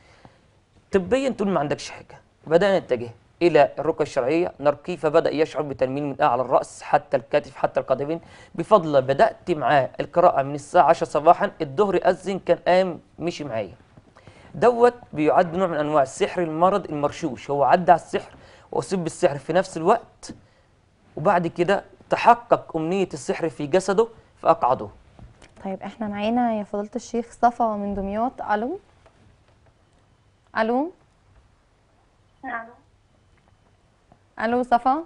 طبيا تقول ما عندكش حاجه بدانا نتجه الى الرقيه الشرعيه نرقيه فبدا يشعر بتنميل من اعلى الراس حتى الكتف حتى القدمين بفضل الله بدات معاه القراءه من الساعه 10 صباحا الظهر اذن كان قام مشي معايا دوت بيعد نوع من انواع السحر المرض المرشوش هو عدى على السحر واصيب بالسحر في نفس الوقت وبعد كده تحقق امنيه السحر في جسده فاقعده طيب احنا معانا يا فضيله الشيخ صفا من دمياط الو الو الو صفا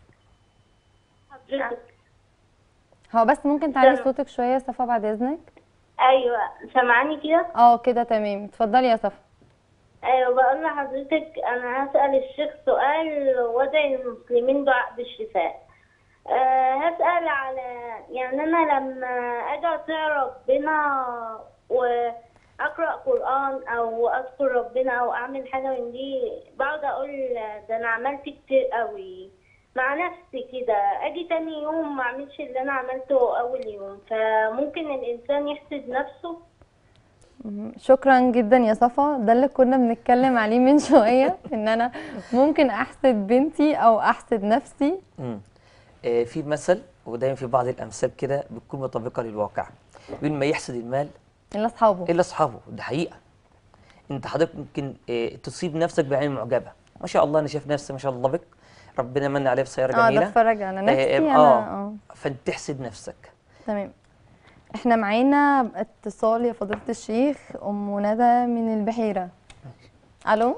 حضرتك هو بس ممكن تعلي تمام. صوتك شويه يا صفا بعد اذنك ايوه سامعاني كده اه كده تمام اتفضلي يا صفا ايوه بقول لحضرتك انا هسأل الشيخ سؤال وادعي المسلمين دعاء بالشفاء أه هسأل على يعني انا لما اجي اطيع ربنا واقرا قران او اذكر ربنا او اعمل حاجه من دي بقعد اقول ده انا عملت كتير قوي مع نفسي كده اجي تاني يوم ما اعملش اللي انا عملته اول يوم فممكن الانسان يحسد نفسه مهم. شكرا جدا يا صفا ده اللي كنا بنتكلم عليه من شويه ان انا ممكن احسد بنتي او احسد نفسي مم. آه في مثل ودايما في بعض الامثال كده بتكون مطابقه للواقع بيقول ما يحسد المال الا اصحابه الا اصحابه ده حقيقه انت حضرتك ممكن آه تصيب نفسك بعين معجبه ما شاء الله انا شايف نفسي ما شاء الله بك ربنا من عليه بسياره اه جميله بتفرج على نفسي آه, انا اه اه فانت تحسد نفسك تمام احنا معانا اتصال يا فضيلة الشيخ ام ندى من البحيرة الو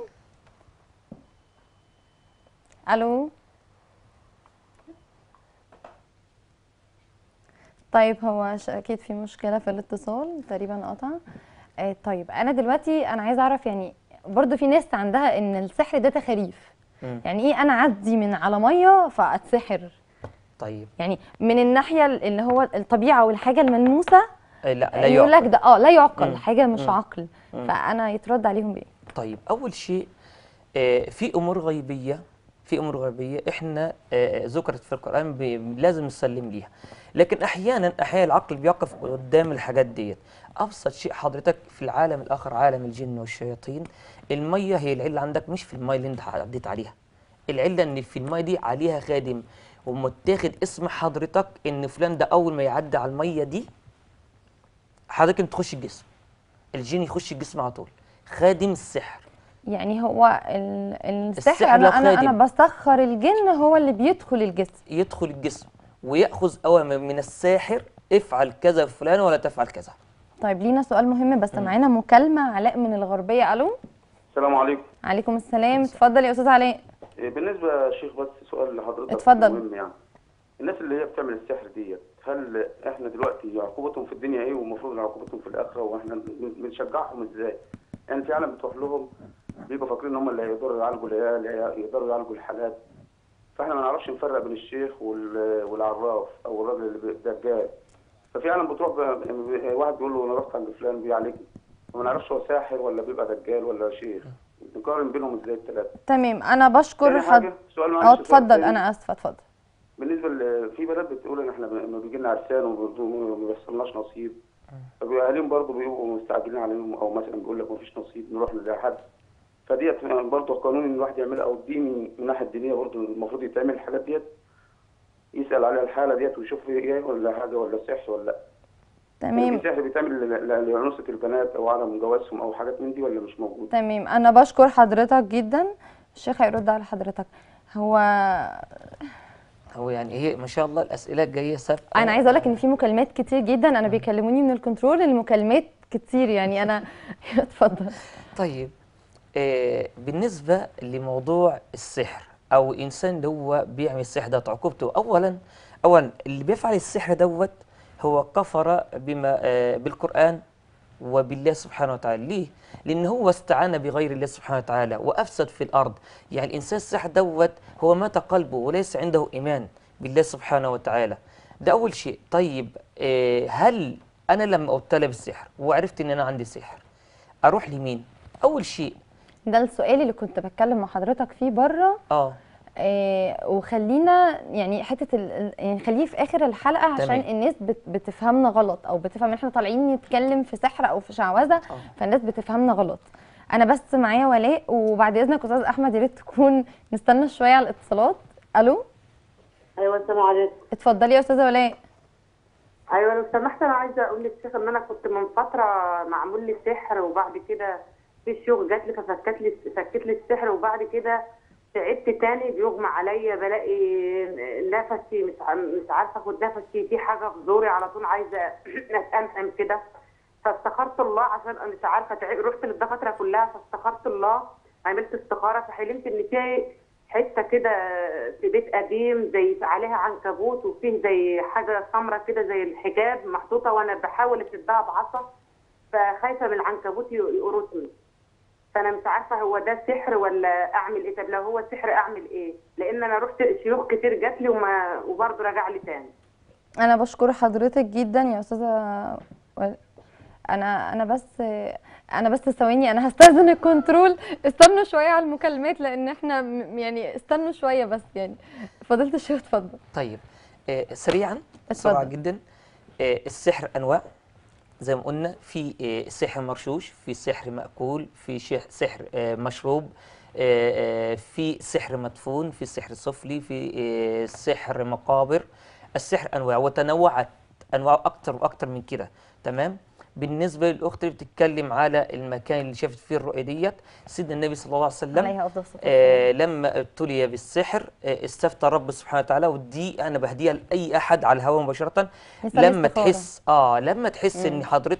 الو طيب هو ش- اكيد في مشكلة في الاتصال تقريبا قطع آه طيب انا دلوقتي انا عايزة اعرف يعني برضو في ناس عندها ان السحر ده تخاريف مم. يعني ايه انا اعدي من على ميه فاتسحر طيب يعني من الناحيه اللي هو الطبيعه والحاجه الملموسه آه، لا لا يقول لك يعقل. ده اه لا يعقل مم. حاجه مش مم. عقل مم. فانا يترد عليهم بايه طيب اول شيء آه، في امور غيبيه في امور غيبيه احنا آه، ذكرت في القران ب- لازم نسلم ليها لكن احيانا احيانا العقل بيقف قدام الحاجات ديت ابسط شيء حضرتك في العالم الاخر عالم الجن والشياطين الميه هي العله عندك مش في الميه اللي انت عديت عليها العله ان في الميه دي عليها خادم ومتاخد اسم حضرتك ان فلان ده اول ما يعدي على الميه دي حضرتك انت تخش الجسم الجن يخش الجسم على طول خادم السحر يعني هو ال- السحر السحر انا له انا خادم. انا بسخر الجن هو اللي بيدخل الجسم يدخل الجسم ويأخذ أوامر من الساحر افعل كذا فلان ولا تفعل كذا طيب لينا سؤال مهم بس معانا مكالمه علاء من الغربيه الو السلام عليكم عليكم السلام اتفضل يا استاذ علاء إيه، بالنسبة يا شيخ بس سؤال لحضرتك اتفضل. مهم يعني الناس اللي هي بتعمل السحر ديت هل احنا دلوقتي عقوبتهم في الدنيا ايه والمفروض إن عقوبتهم في الاخره واحنا بن- بنشجعهم ازاي؟ يعني فعلا بتروح لهم بيبقوا فاكرين ان هم اللي هيقدروا يعالجوا العيال اللي يقدروا يعالجوا الحالات فاحنا ما نعرفش نفرق بين الشيخ وال- والعراف او الراجل اللي بي- الدجال ففعلا بتروح ب- ب- واحد بيقول له انا رحت عند فلان بيعالجني فما نعرفش هو ساحر ولا بيبقى دجال ولا شيخ نقارن بينهم ازاي الثلاثه تمام انا بشكر تاني حد حاجة، سؤال معلش، اه سؤال اتفضل تاني. انا اسفه اتفضل بالنسبه ل- في بنات بتقول ان احنا لما بيجي لنا عرسان وما بيحصلناش نصيب فبيبقى اهاليهم برضه بيبقوا مستعجلين عليهم او مثلا بيقول لك ما فيش نصيب نروح نلاقي حد فديت برضه قانون ان الواحد يعملها او الدين من الناحيه الدينيه برضه المفروض يتعمل الحاجات ديت يسال عليها الحاله ديت ويشوف في ايه ولا حاجه ولا سحر ولا لا تمام في سحر بيتعمل ل- ل- لعنوسه البنات او عدم جوازهم او حاجات من دي ولا مش موجود تمام انا بشكر حضرتك جدا الشيخ هيرد على حضرتك هو هو يعني هي ما شاء الله الأسئلة جاية سابقة انا عايزه اقول لك ان في مكالمات كتير جدا انا بيكلموني من الكنترول المكالمات كتير يعني انا اتفضل طيب آه بالنسبة لموضوع السحر أو إنسان اللي هو بيعمل السحر ده عقوبته أولا أولا اللي بيفعل السحر دوت هو كفر بما آه بالقرآن وبالله سبحانه وتعالى ليه؟ لأن هو استعان بغير الله سبحانه وتعالى وأفسد في الأرض يعني الإنسان السحر دوت هو مات قلبه وليس عنده إيمان بالله سبحانه وتعالى ده أول شيء طيب آه هل أنا لما أبتلى بالسحر وعرفت إن أنا عندي سحر أروح لمين؟ أول شيء ده السؤال اللي كنت بتكلم مع حضرتك فيه بره اه آه وخلينا يعني حته ال- ال- يعني خليه في اخر الحلقه عشان تمام. الناس بت بتفهمنا غلط او بتفهم ان احنا طالعين نتكلم في سحر او في شعوذه فالناس بتفهمنا غلط انا بس معايا ولاء وبعد اذنك استاذ احمد يا ريت تكون نستنى شويه على الاتصالات الو ايوه السلام عليكم اتفضلي يا استاذه ولاء ايوه لو سمحت انا عايزه اقول للشيخ ان انا كنت من فتره معمول لي سحر وبعد كده في الشغل جات لي ففكت لي فكت لي السحر وبعد كده تعبت تاني بيغمى عليا بلاقي نفسي مش ع- مش عارفه اخد نفسي في حاجه في زوري على طول عايزه اتأمأم كده فاستخرت الله عشان انا مش عارفه تعب رحت للدكاتره كلها فاستخرت الله عملت استخاره فحلمت ان في حته كده في بيت قديم زي عليها عنكبوت وفيه زي حاجه سمراء كده زي الحجاب محطوطه وانا بحاول اشدها بعصا فخايفه من العنكبوت ي- يقرصني فانا مش عارفه هو ده سحر ولا اعمل ايه طب لو هو سحر اعمل ايه لان انا رحت شيوخ كتير جات لي وما وبرضه رجع لي تاني انا بشكر حضرتك جدا يا استاذه و- انا انا بس انا بس ثواني انا هستاذن الكنترول استنوا شويه على المكالمات لان احنا م- يعني استنوا شويه بس يعني فضلت الشيخ اتفضل طيب آه سريعا بسرعة اتفضل. جدا آه السحر أنواع زي ما قلنا في آه سحر مرشوش في سحر مأكول في شح- سحر آه مشروب آه آه في سحر مدفون في سحر سفلي في آه سحر مقابر السحر أنواع وتنوعت أنواع أكتر وأكتر من كده تمام بالنسبة للأخت اللي بتتكلم على المكان اللي شافت فيه الرؤية ديت سيدنا النبي صلى الله عليه وسلم عليها افضل الصلاه آه لما ابتلي بالسحر آه استفتى رب سبحانه وتعالى ودي انا بهديها لاي احد على الهواء مباشره مثال لما الاستخارة. تحس اه لما تحس مم. ان حضرتك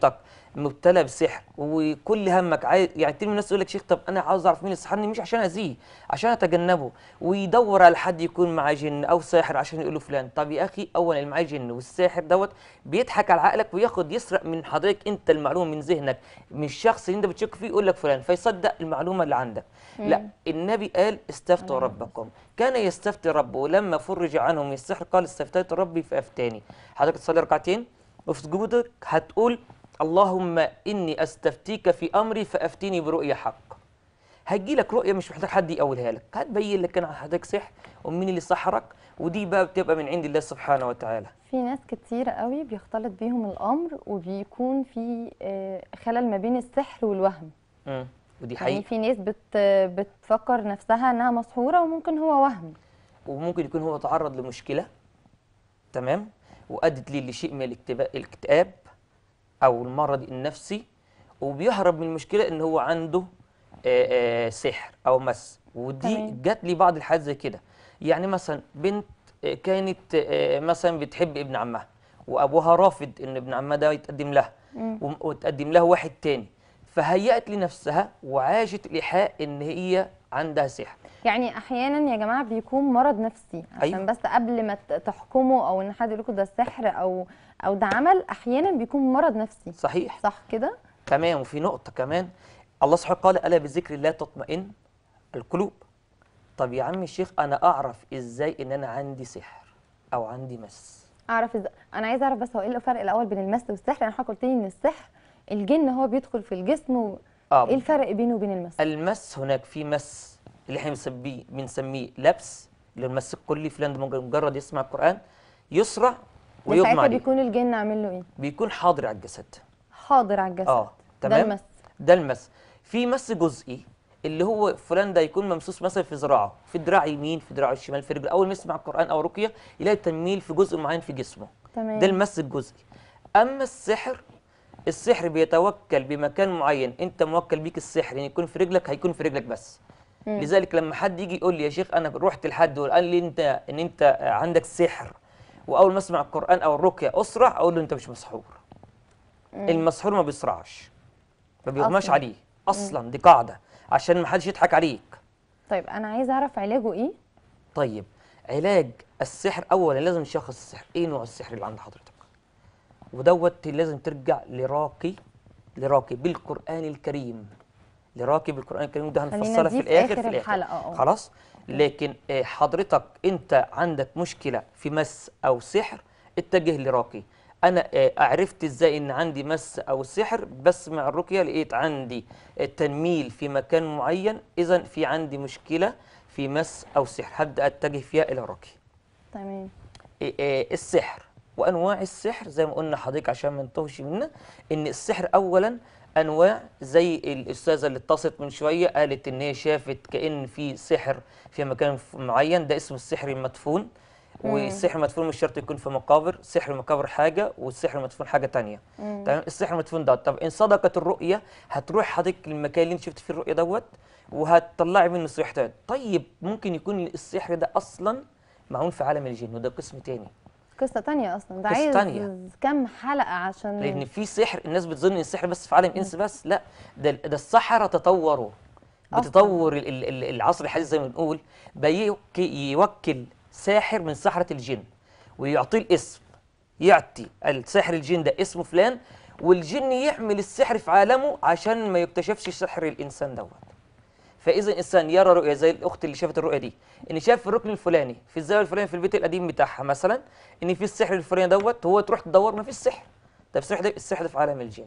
مبتلى بسحر وكل همك عايز يعني كتير من الناس يقول لك شيخ طب انا عاوز اعرف مين اللي سحرني مش عشان اذيه عشان اتجنبه ويدور على حد يكون معاه جن او ساحر عشان يقول له فلان طب يا اخي اولا اللي معاه جن والساحر دوت بيضحك على عقلك وياخد يسرق من حضرتك انت المعلومه من ذهنك من الشخص اللي انت بتشك فيه يقول لك فلان فيصدق المعلومه اللي عندك لا مم. النبي قال استفتوا ربكم كان يستفتي ربه ولما فرج عنه من السحر قال استفتيت ربي فافتاني حضرتك تصلي ركعتين وفي سجودك هتقول اللهم اني استفتيك في امري فافتني برؤيا حق هتجي لك رؤيه مش محتاج حد يقولها لك هتبين لك كان حضرتك سحر ومين اللي سحرك ودي بقى بتبقى من عند الله سبحانه وتعالى في ناس كتيرة قوي بيختلط بيهم الأمر وبيكون في آه، خلل ما بين السحر والوهم امم ودي يعني حقيقة في ناس بت بتفكر نفسها انها مسحورة وممكن هو وهم وممكن يكون هو تعرض لمشكلة تمام وأدت ليه لشيء من الاكتبا- الاكتئاب أو المرض النفسي وبيهرب من المشكلة إن هو عنده آه، آه، سحر أو مس ودي تمام. جات لي بعض الحالات زي كده يعني مثلا بنت آه، كانت آه، مثلا بتحب ابن عمها وأبوها رافض إن ابن عمها ده يتقدم لها مم. وم- وتقدم لها واحد تاني فهيأت لنفسها وعاشت الإيحاء إن هي عندها سحر يعني احيانا يا جماعة بيكون مرض نفسي عشان أيوة. بس قبل ما ت- تحكموا او ان حد يقول لكم ده سحر او او ده عمل احيانا بيكون مرض نفسي صحيح صح كده تمام وفي نقطة كمان الله سبحانه قال ألا بذكر الله تطمئن القلوب طب يا عم الشيخ أنا أعرف إزاي إن أنا عندي سحر أو عندي مس اعرف ازاي انا عايزه اعرف بس هو ايه الفرق الاول بين المس والسحر يعني حضرتك قلت لي ان السحر الجن هو بيدخل في الجسم و... آه. ايه الفرق بينه وبين المس المس هناك في مس اللي احنا بنسميه بنسميه لبس اللي هو المس الكلي فلان ده مجرد- مجرد يسمع القرآن يسرع ده ويغمى ساعتها عليه بيكون الجن عامل له ايه بيكون حاضر على الجسد حاضر على الجسد اه تمام ده المس ده المس في مس جزئي اللي هو فلان ده يكون ممسوس مثلا في ذراعه في دراع يمين في دراعه الشمال في رجل اول ما يسمع القران او رقيه يلاقي تنميل في جزء معين في جسمه تمام ده المس الجزئي اما السحر السحر بيتوكل بمكان معين انت موكل بيك السحر يعني يكون في رجلك هيكون في رجلك بس مم. لذلك لما حد يجي يقول لي يا شيخ انا رحت لحد وقال لي انت ان انت عندك سحر واول ما اسمع القران او الرقيه اسرع اقول له انت مش مسحور مم. المسحور ما بيسرعش ما بيغماش أصلاً. عليه اصلا دي قاعده عشان ما حدش يضحك عليك طيب انا عايزه اعرف علاجه ايه طيب علاج السحر اولا لازم نشخص السحر ايه نوع السحر اللي عند حضرتك ودوت لازم ترجع لراقي لراقي بالقران الكريم لراقي بالقران الكريم وده خلينا هنفصلها في دي في الاخر آخر في الاخر الحلقة، اه. خلاص لكن آه، حضرتك انت عندك مشكله في مس او سحر اتجه لراقي انا آه، عرفت ازاي ان عندي مس او سحر بسمع الرقيه لقيت عندي آه، تنميل في مكان معين اذا في عندي مشكله في مس او سحر هبدا اتجه فيها الى راقي تمام إيه إيه السحر وانواع السحر زي ما قلنا حضرتك عشان ما نتوهش منا ان السحر اولا انواع زي الاستاذه اللي اتصلت من شويه قالت ان هي شافت كان في سحر في مكان ف- معين ده اسمه السحر المدفون مم. والسحر المدفون مش شرط يكون في مقابر سحر المقابر حاجه والسحر المدفون حاجه تانية مم. تمام السحر المدفون ده طب ان صدقت الرؤيه هتروح حضرتك المكان اللي انت شفت فيه الرؤيه دوت وهتطلعي منه صيحتين طيب ممكن يكون السحر ده اصلا معون في عالم الجن وده قسم تاني قصه تانية اصلا ده قصة عايز تانية. كام حلقه عشان لان في سحر الناس بتظن ان السحر بس في عالم انس بس لا ده ده السحره تطوروا بتطور ال- ال- ال- العصر الحديث زي ما بنقول بيوك- يوكل ساحر من سحره الجن ويعطيه الاسم يعطي الساحر الجن ده اسمه فلان والجن يعمل السحر في عالمه عشان ما يكتشفش سحر الانسان دوت فاذا الانسان يرى رؤيه زي الاخت اللي شافت الرؤيه دي ان شاف في الركن الفلاني في الزاويه الفلانيه في البيت القديم بتاعها مثلا ان في السحر الفلاني دوت هو تروح تدور ما فيش سحر طب السحر ده السحر ده في عالم الجن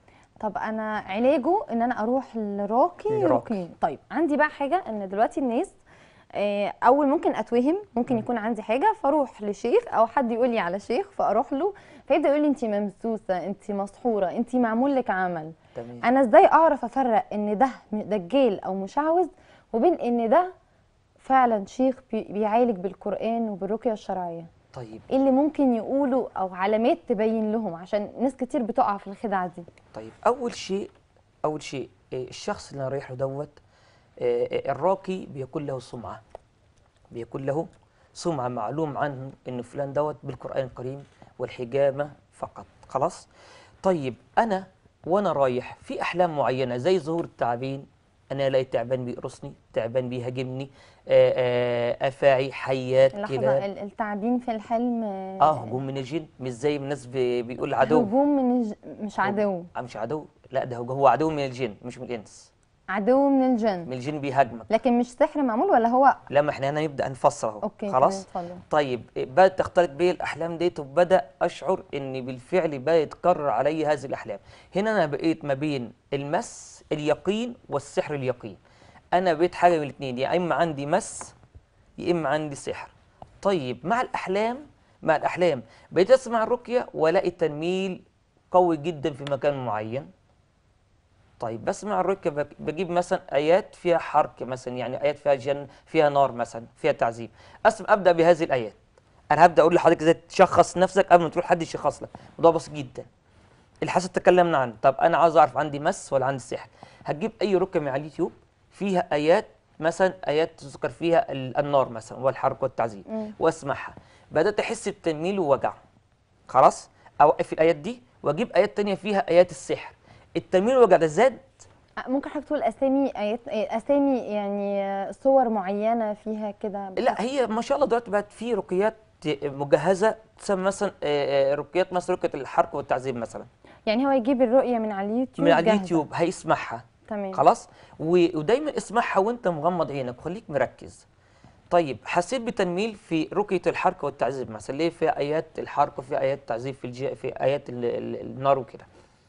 طب انا علاجه ان انا اروح لراقي لراقي. يرقيني طيب عندي بقى حاجه ان دلوقتي الناس آه، اول ممكن اتوهم ممكن يكون عندي حاجه فاروح لشيخ او حد يقول لي على شيخ فاروح له فيبدا يقول لي انت ممسوسه انت مسحوره انت معمول لك عمل تمام انا ازاي اعرف افرق ان ده دجال او مشعوذ وبين ان ده فعلا شيخ بي- بيعالج بالقران وبالرقيه الشرعيه طيب ايه اللي ممكن يقولوا او علامات تبين لهم عشان ناس كتير بتقع في الخدعه دي طيب اول شيء اول شيء إيه، الشخص اللي انا رايح له دوت إيه، إيه، الراقي بيكون له سمعه بيكون له سمعه معلوم عنه ان فلان دوت بالقران الكريم والحجامه فقط خلاص طيب انا وانا رايح في احلام معينه زي ظهور التعابين انا الاقي تعبان بيقرصني تعبان بيهاجمني آه، آه، افاعي حيات لحظه كده ال- التعابين في الحلم اه هجوم من الجن مش زي ما الناس بي- بيقول عدو هجوم من الج... مش عدو آه، مش عدو لا ده هو هو عدو من الجن مش من الانس عدو من الجن من الجن بيهاجمك لكن مش سحر معمول ولا هو لا ما احنا هنا نبدا نفسر اهو اوكي خلاص تمام، اتفضل. طيب بدات تختلط بي الاحلام ديت وبدا اشعر ان بالفعل بدا يتكرر علي هذه الاحلام هنا انا بقيت ما بين المس اليقين والسحر اليقين انا بقيت حاجه من الاثنين يا اما عندي مس يا اما عندي سحر طيب مع الاحلام مع الاحلام بقيت اسمع الرقيه والاقي تنميل قوي جدا في مكان معين طيب بسمع الركة بك- بجيب مثلا آيات فيها حرق مثلا يعني آيات فيها جن فيها نار مثلا فيها تعذيب أسمع أبدأ بهذه الآيات أنا هبدأ أقول لحضرتك إزاي تشخص نفسك قبل ما تروح حد يشخص لك موضوع بسيط جدا الحسد تكلمنا عنه طب أنا عاوز أعرف عندي مس ولا عندي سحر هتجيب أي ركة من على اليوتيوب فيها آيات مثلا آيات تذكر فيها ال- النار مثلا والحرق والتعذيب مم. وأسمعها بدأت أحس بتنميل ووجع خلاص أوقف الآيات دي وأجيب آيات تانية فيها آيات السحر التنميل والوجع ده زاد ممكن حضرتك تقول اسامي آيات اسامي يعني صور معينه فيها كده لا هي ما شاء الله دلوقتي بقت في رقيات مجهزه تسمى مثلا آه، آه، رقيات مثلا رقيه الحرق والتعذيب مثلا يعني هو يجيب الرؤيه من على اليوتيوب من على جاهزة. اليوتيوب هيسمعها تمام خلاص و- ودايما اسمعها وانت مغمض عينك وخليك مركز طيب حسيت بتنميل في رقيه الحرق والتعذيب مثلا ليه في ايات الحرق وفي ايات تعذيب في الج... في ايات ال... ال... النار وكده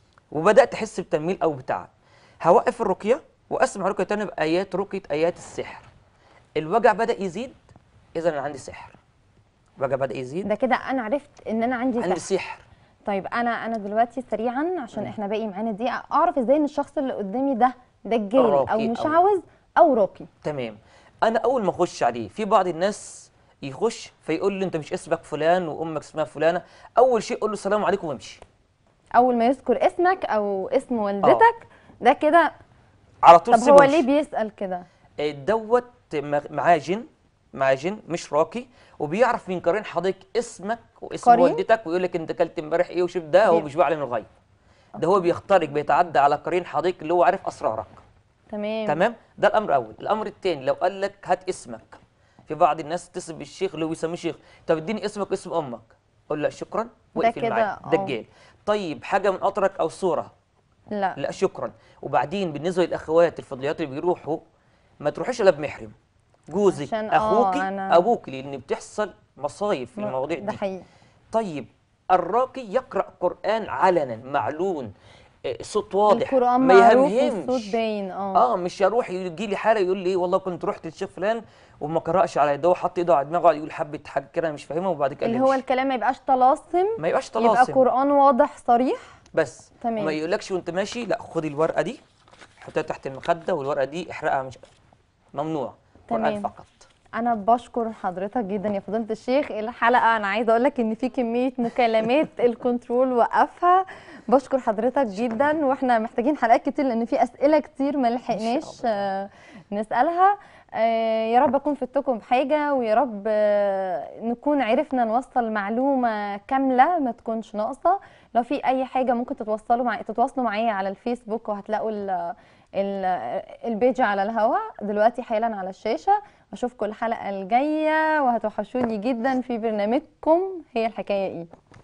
وبدات احس بتنميل او بتعب هوقف الرقيه واسمع رقيه تانية بايات رقيه ايات السحر الوجع بدا يزيد اذا انا عندي سحر الوجع بدا يزيد ده كده انا عرفت ان انا عندي عندي سحر سحر طيب انا انا دلوقتي سريعا عشان احنا باقي معانا دقيقه اعرف ازاي ان الشخص اللي قدامي ده دجال او راقي أو- مشعوذ او راقي تمام انا اول ما اخش عليه في بعض الناس يخش فيقول لي انت مش اسمك فلان وامك اسمها فلانه اول شيء قول له السلام عليكم وامشي اول ما يذكر اسمك او اسم والدتك ده كده على طول طب سيبه هو يمشي. ليه بيسال كده آه، دوت مع- معاه جن معاه جن مش راقي وبيعرف من قرين حضرتك اسمك واسم قرين؟ والدتك ويقول لك انت اكلت امبارح ايه وشوف ده هو بي- مش بيعلم الغيب ده هو بيخترق بيتعدى على قرين حضرتك اللي هو عارف اسرارك تمام تمام ده الامر الاول الامر الثاني لو قال لك هات اسمك في بعض الناس تتصل بالشيخ اللي هو بيسميه شيخ طب اديني اسمك واسم امك اقول لا شكرا واقفل كده، معايا آه. دجال طيب حاجه من قطرك او صوره لا لا شكرا وبعدين بالنسبه للاخوات الفضليات اللي بيروحوا ما تروحيش الا بمحرم جوزك عشان آه، اخوكي أنا- ابوك لان بتحصل مصايب في ما- المواضيع ده دي حقيقي طيب الراقي يقرا قران علنا معلون آه، صوت واضح القران ما معروف يهمهمش والصوت باين اه اه مش يروح يجي لي حاله يقول لي والله كنت رحت للشيخ فلان وما قرأش على يده وحط ايده على دماغه وقعد يقول حبه حاجه كده أنا مش فاهمها وبعد كده اللي قال لي هو امشي. الكلام ما يبقاش طلاسم ما يبقاش يبقى طلاسم قران واضح صريح بس تمام. ما يقولكش وانت ماشي لا خدي الورقه دي حطيها تحت المخده والورقه دي احرقها مش ممنوع قران تمام. فقط انا بشكر حضرتك جدا يا فضيله الشيخ الحلقه انا عايزه اقول لك ان في كميه مكالمات الكنترول وقفها بشكر حضرتك جدا واحنا محتاجين حلقات كتير لان في اسئله كتير ما لحقناش آه، نسالها آه، يا رب اكون فدتكم بحاجه ويا رب آه، نكون عرفنا نوصل معلومه كامله ما تكونش ناقصه لو في اي حاجه ممكن تتوصلوا مع تتواصلوا معايا على الفيسبوك وهتلاقوا ال- ال- البيج على الهواء دلوقتي حالا على الشاشه اشوفكم الحلقه الجايه وهتوحشوني جدا في برنامجكم هي الحكايه ايه